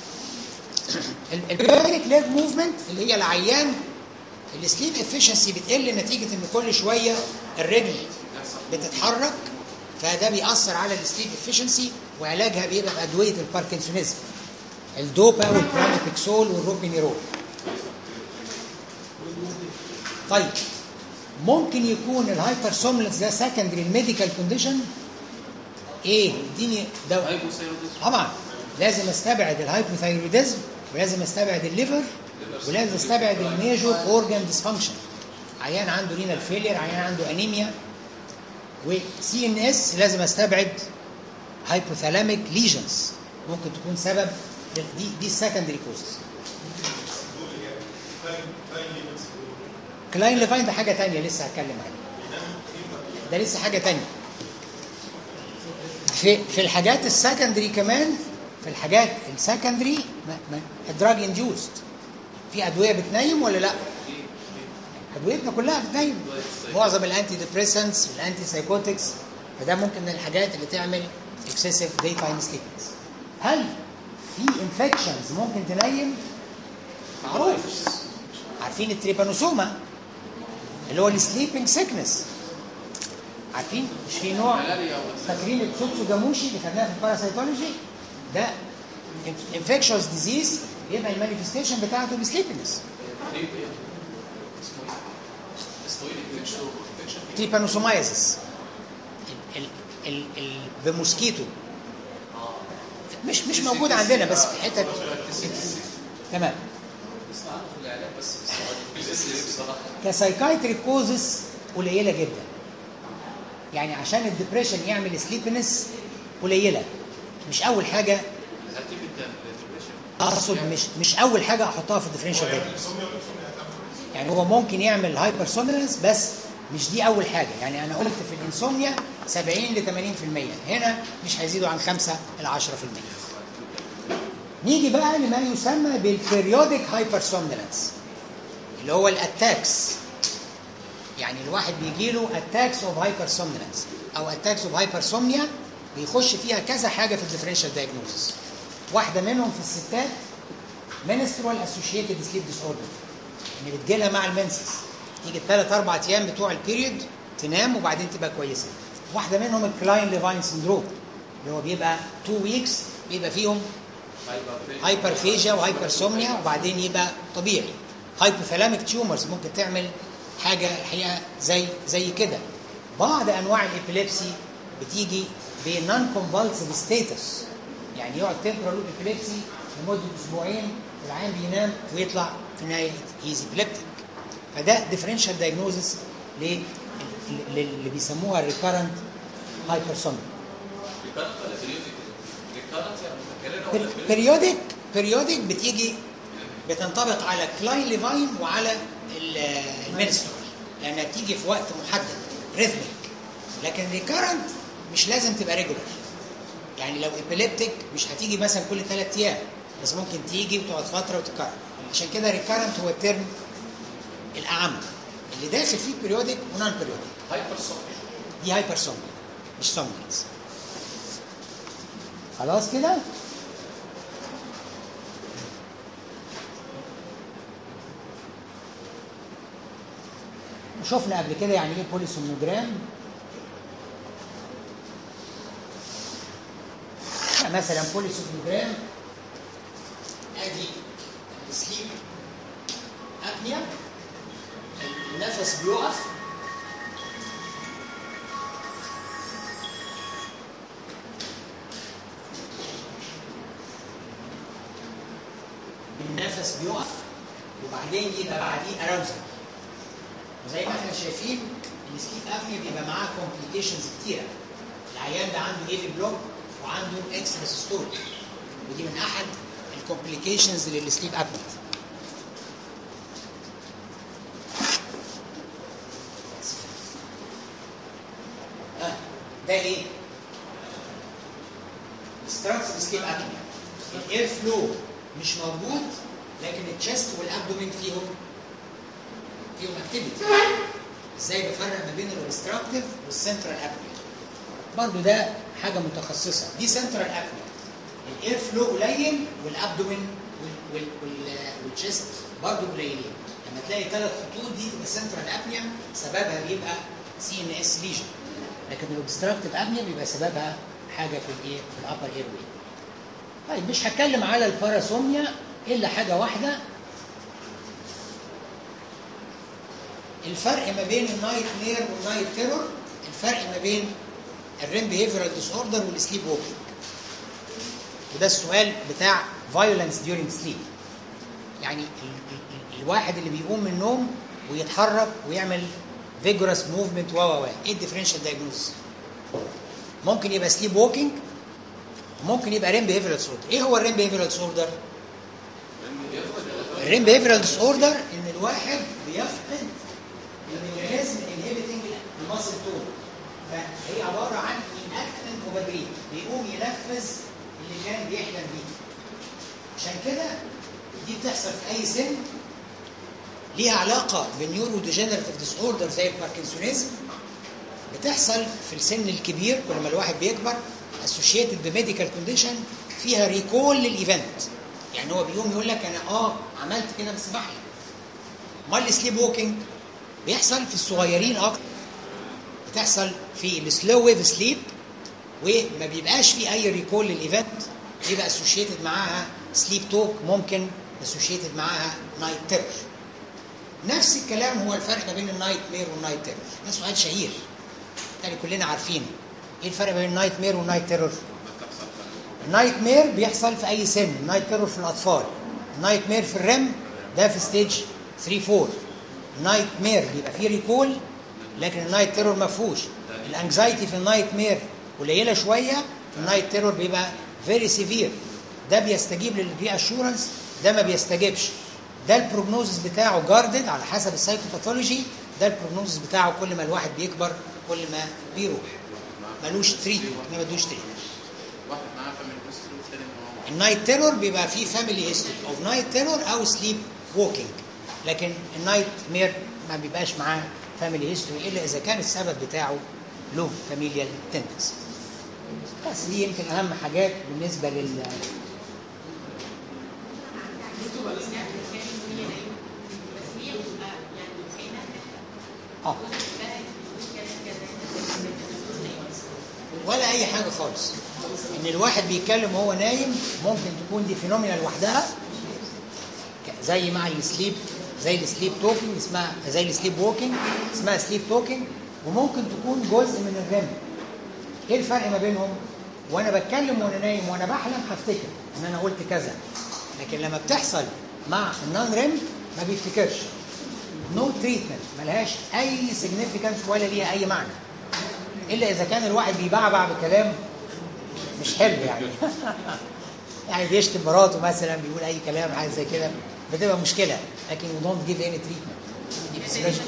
البيريك ليج موفمنت اللي هي العيان السليب افشنسي بتقل نتيجه ان كل شويه الرجل بتتحرك فده بيأثر على السليب افشنسي وعلاجها بيبقى بادويه الباركنسونيزم الدوبا والبراميبيكسول والروبينيرول طيب ممكن يكون الهايبر سوملنس ده سكندري الميديكال كونديشن ايه اديني دواء هايبوثايروديزم طبعا لازم استبعد الهايبوثايروديزم ولازم استبعد الليفر ولازم استبعد الميجور اورجان ديسفانكشن عيان عنده رينال فيلير عيان عنده انيميا وسي ان اس لازم استبعد هايبوثالاميك ليجنز ممكن تكون سبب دي دي السكندري كوزز دول يعني فاين فاين ليميتس دول كلاين ليفاين ده حاجه تانية لسه هتكلم عليها ده لسه حاجه تانية في في الحاجات السكندري كمان في الحاجات السكندري الدراج انديوست في ادويه بتنيم ولا لا؟ ادويتنا كلها بتنيم معظم الانتي ديبريسنتس والانتي سايكوتكس فده ممكن من الحاجات اللي تعمل اكسسيف داي تايم سليبنس هل في انفكشنز ممكن تنيم؟ معروف عارفين التريبانوسوما اللي هو السليبنج سيكنس عارفين مش في نوع ملاريا فاكرين التوتسو جاموشي اللي خدناها في الباراسيتولوجي ده انفكشوس ديزيز يبقى المانيفستيشن بتاعته بسليبنس ليه ايه؟ اسمه ايه؟ اسمه ايه الانفكشن؟ انفكشن تريبانوسومايزس ال ال ال بموسكيتو مش مش موجود عندنا بس في حتت تمام بسمع عنه في الاعلام بس الاسم ايه بصراحه؟ كسايكايتري كوزس قليله جدا يعني عشان الدبريشن يعمل سليبنس قليله مش اول حاجه هتيجي الدبريشن اقصد مش مش اول حاجه احطها في الديفرنشال دايجنوز يعني هو ممكن يعمل هايبر سومنس بس مش دي اول حاجه يعني انا قلت في الانسوميا 70 ل 80% هنا مش هيزيدوا عن 5 ل 10% نيجي بقى لما يسمى بالبريودك هايبر سومنس اللي هو الاتاكس يعني الواحد بيجي له اتاكس اوف هايبر سومنس او اتاكس اوف هايبر سومنيا بيخش فيها كذا حاجه في الديفرنشال دايجنوزس واحده منهم في الستات menstrual associated sleep disorder اللي بتجيلها مع المنسس تيجي الثلاث اربع ايام بتوع البيريود تنام وبعدين تبقى كويسه واحده منهم الكلاين ليفاين سندروم اللي هو بيبقى 2 ويكس بيبقى فيهم هايبرفيجيا وهايبرسومنيا وبعدين يبقى طبيعي هايبوثالاميك تيومرز ممكن تعمل حاجه الحقيقه زي زي كده بعض انواع الابيليبسي بتيجي بنون كونفالسيف ستاتس يعني يقعد تمبرال ابيليبسي لمده اسبوعين العيان بينام ويطلع في نهايه ايزي ابيليبتيك فده ديفرنشال دايجنوزس اللي بيسموها ريكارنت هايبرسومنيا ريكارنت ولا بريودك؟ ريكارنت يعني متكرره ولا بريودك؟ بيريودك بيريودك بتيجي بتنطبق على كلاين ليفاين وعلى المينسترول لانها بتيجي في وقت محدد ريثميك لكن ريكارنت مش لازم تبقى ريجولار يعني لو ابيليبتيك مش هتيجي مثلا كل ثلاث ايام بس ممكن تيجي وتقعد فتره وتكرر عشان كده ريكارنت هو الترم الاعم اللي داخل فيه بيريودك ونون بيريودك هايبر سومنيا دي هايبرسومنيا مش سومنيس خلاص كده شفنا قبل كده يعني ايه بوليسومنوجرام مثلا بوليسومنوجرام ادي السليب ابنيا النفس بيقف النفس بيقف وبعدين يبقى بعديه اراوزل وزي ما احنا شايفين السليب ابنيا بيبقى معاه كومبليكيشنز كتيره العيان ده عنده ايفي بلوك وعنده اكس ستوري ودي من احد الكومبليكيشنز للسليب ابنيا آه، ده ايه؟ ستراكس سليب ابنيا الاير فلو مش موجود لكن التشست والابدومين فيهم فيهم اكتيفيتي ازاي بفرق ما بين الاوبستراكتيف والسنترال ابنيا برضو ده حاجه متخصصه دي سنترال ابنيا الاير فلو قليل والابدومين وال- وال- وال- والتشست برضو قليلين لما تلاقي ثلاث خطوط دي تبقى سنترال ابنيا سببها بيبقى سي ان اس ليجن لكن الاوبستراكتيف ابنيا بيبقى سببها حاجه في الايه في الابر اير واي طيب مش هتكلم على الباراسوميا الا حاجه واحده الفرق ما بين النايت نير والنايت تيرور الفرق ما بين الريم بيهيفيرال ديس اوردر والسليب ووكينج وده السؤال بتاع فايولنس ديورينج سليب يعني ال ال ال الواحد اللي بيقوم من النوم ويتحرك ويعمل فيجورس موفمنت و و و ايه الديفرنشال دايجنوز ممكن يبقى سليب ووكينج ممكن يبقى ريم بيهيفيرال ديسوردر ايه هو الريم بيهيفيرال ديسوردر الريم بيهيفيرال ديسوردر ان الواحد بيفقد الميكانيزم انهبيتنج الماسل تون فهي عباره عن اناكتمنت اوف دريم بيقوم ينفذ اللي كان بيحلم بيه عشان كده دي بتحصل في اي سن ليها علاقه بالنيورو ديجنريتيف ديس اوردر زي الباركنسونيزم بتحصل في السن الكبير كل ما الواحد بيكبر اسوشيتد بميديكال كونديشن فيها ريكول للايفنت يعني هو بيقوم يقول لك انا اه عملت كده بس بحلم امال السليب ووكينج بيحصل في الصغيرين اكتر بتحصل في السلو ويف سليب وما بيبقاش في اي ريكول للايفنت بيبقى اسوشيتد معاها سليب توك ممكن اسوشيتد معاها نايت تيرور نفس الكلام هو الفرق ما بين النايت مير والنايت تيرور ده سؤال شهير يعني كلنا عارفينه ايه الفرق بين النايت مير والنايت تيرور النايت مير بيحصل في اي سن النايت تيرور في الاطفال النايت مير في الرم ده في ستيج 3 4 النايت مير بيبقى فيه ريكول لكن النايت تيرور ما فيهوش الانكزايتي في النايت مير قليله شويه في النايت تيرور بيبقى فيري سيفير ده بيستجيب للري اشورنس ده ما بيستجيبش ده البروجنوزس بتاعه جاردد على حسب السايكوباثولوجي ده البروجنوزس بتاعه كل ما الواحد بيكبر كل ما بيروح ملوش تريتمنت ما بدوش تريتمنت واحد معاه فاميلي هيستوري والتاني معاه النايت تيرور بيبقى فيه فاميلي هيستوري اوف نايت تيرور او سليب ووكينج لكن النايت مير ما بيبقاش معاه فاميلي هيستوري الا اذا كان السبب بتاعه له فاميليال تندنسي بس دي يمكن اهم حاجات بالنسبه لل بس هي بتبقى يعني كانها اه ولا اي حاجه خالص ان الواحد بيتكلم وهو نايم ممكن تكون دي فينومينا لوحدها ك- زي مع السليب زي السليب توكينج اسمها زي السليب ووكينج اسمها سليب توكينج وممكن تكون جزء من الرم ايه الفرق ما بينهم وانا بتكلم وانا نايم وانا بحلم هفتكر ان انا قلت كذا لكن لما بتحصل مع النون ريم ما بيفتكرش نو تريتمنت ملهاش اي سيجنيفيكانس ولا ليها اي معنى الا اذا كان الواحد بيبعبع بكلام مش حلو يعني يعني بيشتم مراته مثلا بيقول اي كلام حاجه زي كده بتبقى مشكله لكن يو دونت جيف اني تريتمنت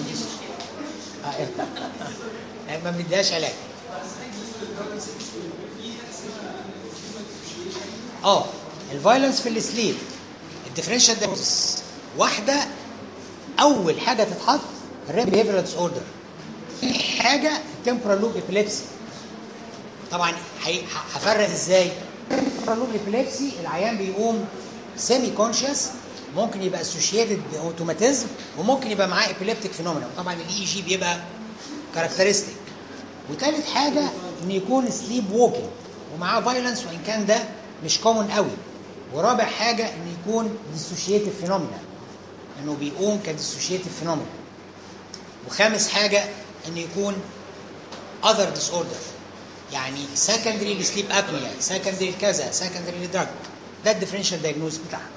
ما بنديهاش علاج اه الفايلنس في السليب الديفرنشال دايجنوستس واحده اول حاجه تتحط الريم بيهيفيرال ديس اوردر حاجه التمبرال لوب ابيليبسي طبعا هي- ه- هفرق ازاي التمبرال لوب ابيليبسي العيان بيقوم سيمي كونشس ممكن يبقى اسوشيتد باوتوماتيزم وممكن يبقى معاه ابيليبتيك فينومينا طبعا الاي جي بيبقى كاركترستيك وثالث حاجه ان يكون سليب ووكينج ومعاه فايلنس وان كان ده مش كومن قوي ورابع حاجه ان يكون ديسوشيتيف فينومينا انه بيقوم كديسوشيتيف فينومينا وخامس حاجه ان يكون اذر ديس اوردر يعني سكندري لسليب ابنيا سكندري لكذا سكندري لدراج ده الديفرنشال دايجنوز بتاعها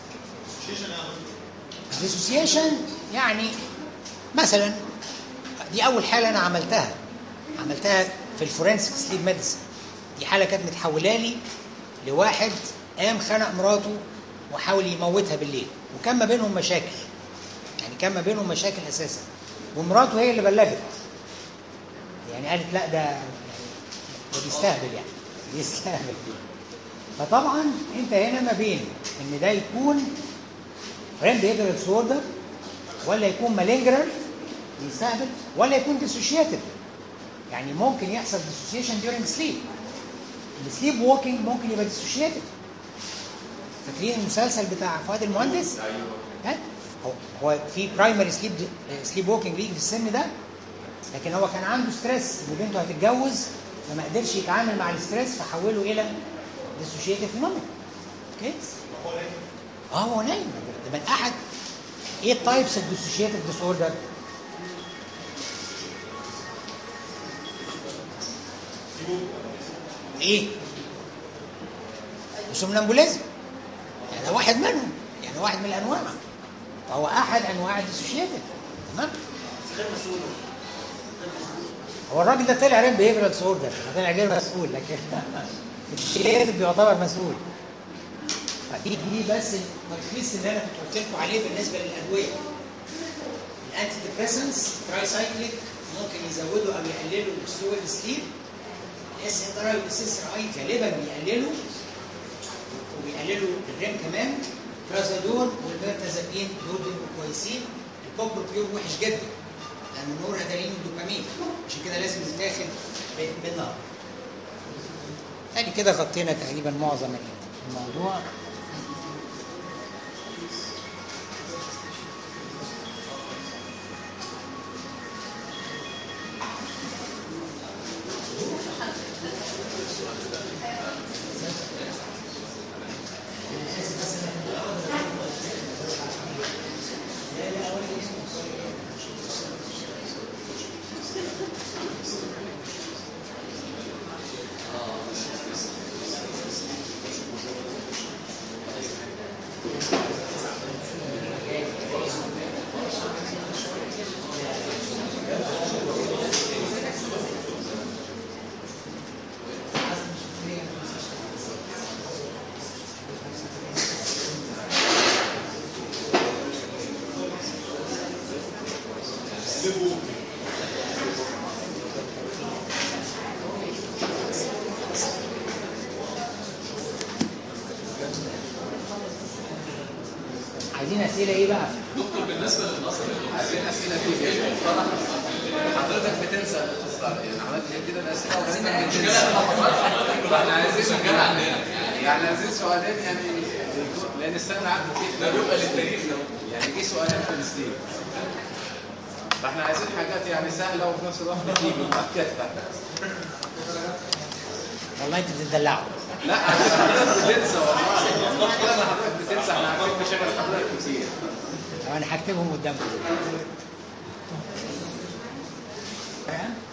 ديسوسيشن يعني مثلا دي اول حاله انا عملتها عملتها في الفورنسيك سليب ميديسن دي حاله كانت متحوله لي لواحد قام خنق مراته وحاول يموتها بالليل وكان ما بينهم مشاكل يعني كان ما بينهم مشاكل اساسا ومراته هي اللي بلغت يعني قالت لا ده يعني ده بيستهبل يعني بيستهبل فطبعا انت هنا ما بين ان ده يكون ريم بيهيفيرال ديسوردر ولا يكون مالينجرال بيستهبل ولا يكون ديسوشيتد يعني ممكن يحصل ديسوشيشن ديورنج سليب السليب ووكينج ممكن يبقى ديسوشيتد فاكرين المسلسل بتاع فؤاد المهندس؟ ها؟ هو هو في برايمري سليب سليب ووكينج ليجي في السن ده لكن هو كان عنده ستريس ان بنته هتتجوز فما قدرش يتعامل مع الستريس فحوله الى ديسوشيتيف فينومين اوكي؟ اه هو نايم ده من احد ايه التايبس اوف ديسوشيتيف ديس اوردر؟ ايه؟ السومنامبوليزم يعني ده واحد منهم يعني واحد من الانواع فهو احد انواع الديسوشيتيف تمام؟ هو الراجل ده طلع رين بيفرال اوردر طلع غير مسؤول لكن الكيد بيعتبر مسؤول دي دي بس الترخيص اللي انا كنت قلت لكم عليه بالنسبه للادويه الانتي ديبريسنس تراي سايكليك ممكن يزودوا او يقللوا سلو سليب الاس ان ار والاس اس اي غالبا بيقللوا وبيقللوا الريم كمان برازادون والميرتازابين دول بيبقوا كويسين البوبروبيون وحش جدا لانه نور ادرينالين والدوبامين عشان كده لازم يتاخد ب- بالنار يعني كده غطينا تقريبا معظم الموضوع عايزين اسئله ايه بقى؟ دكتور بالنسبه للنظري عايزين اسئله كتير جدا حضرتك بتنسى يعني عملت ايه كده الاسئله وبعدين بتنسى احنا عايزين شغال عندنا يعني عايزين سؤالين يعني لان السنه عدت فيه ده بيبقى للتاريخ ده يعني جه سؤالين في الستيج فاحنا عايزين حاجات يعني سهله وفي نفس الوقت بتيجي مؤكده والله انتوا بتدلعوا لا حضرتك بتنسى والله المشكله ان حضرتك بتنسى احنا عارفين مشاكل حضرتك كتير طب انا هكتبهم قدامكم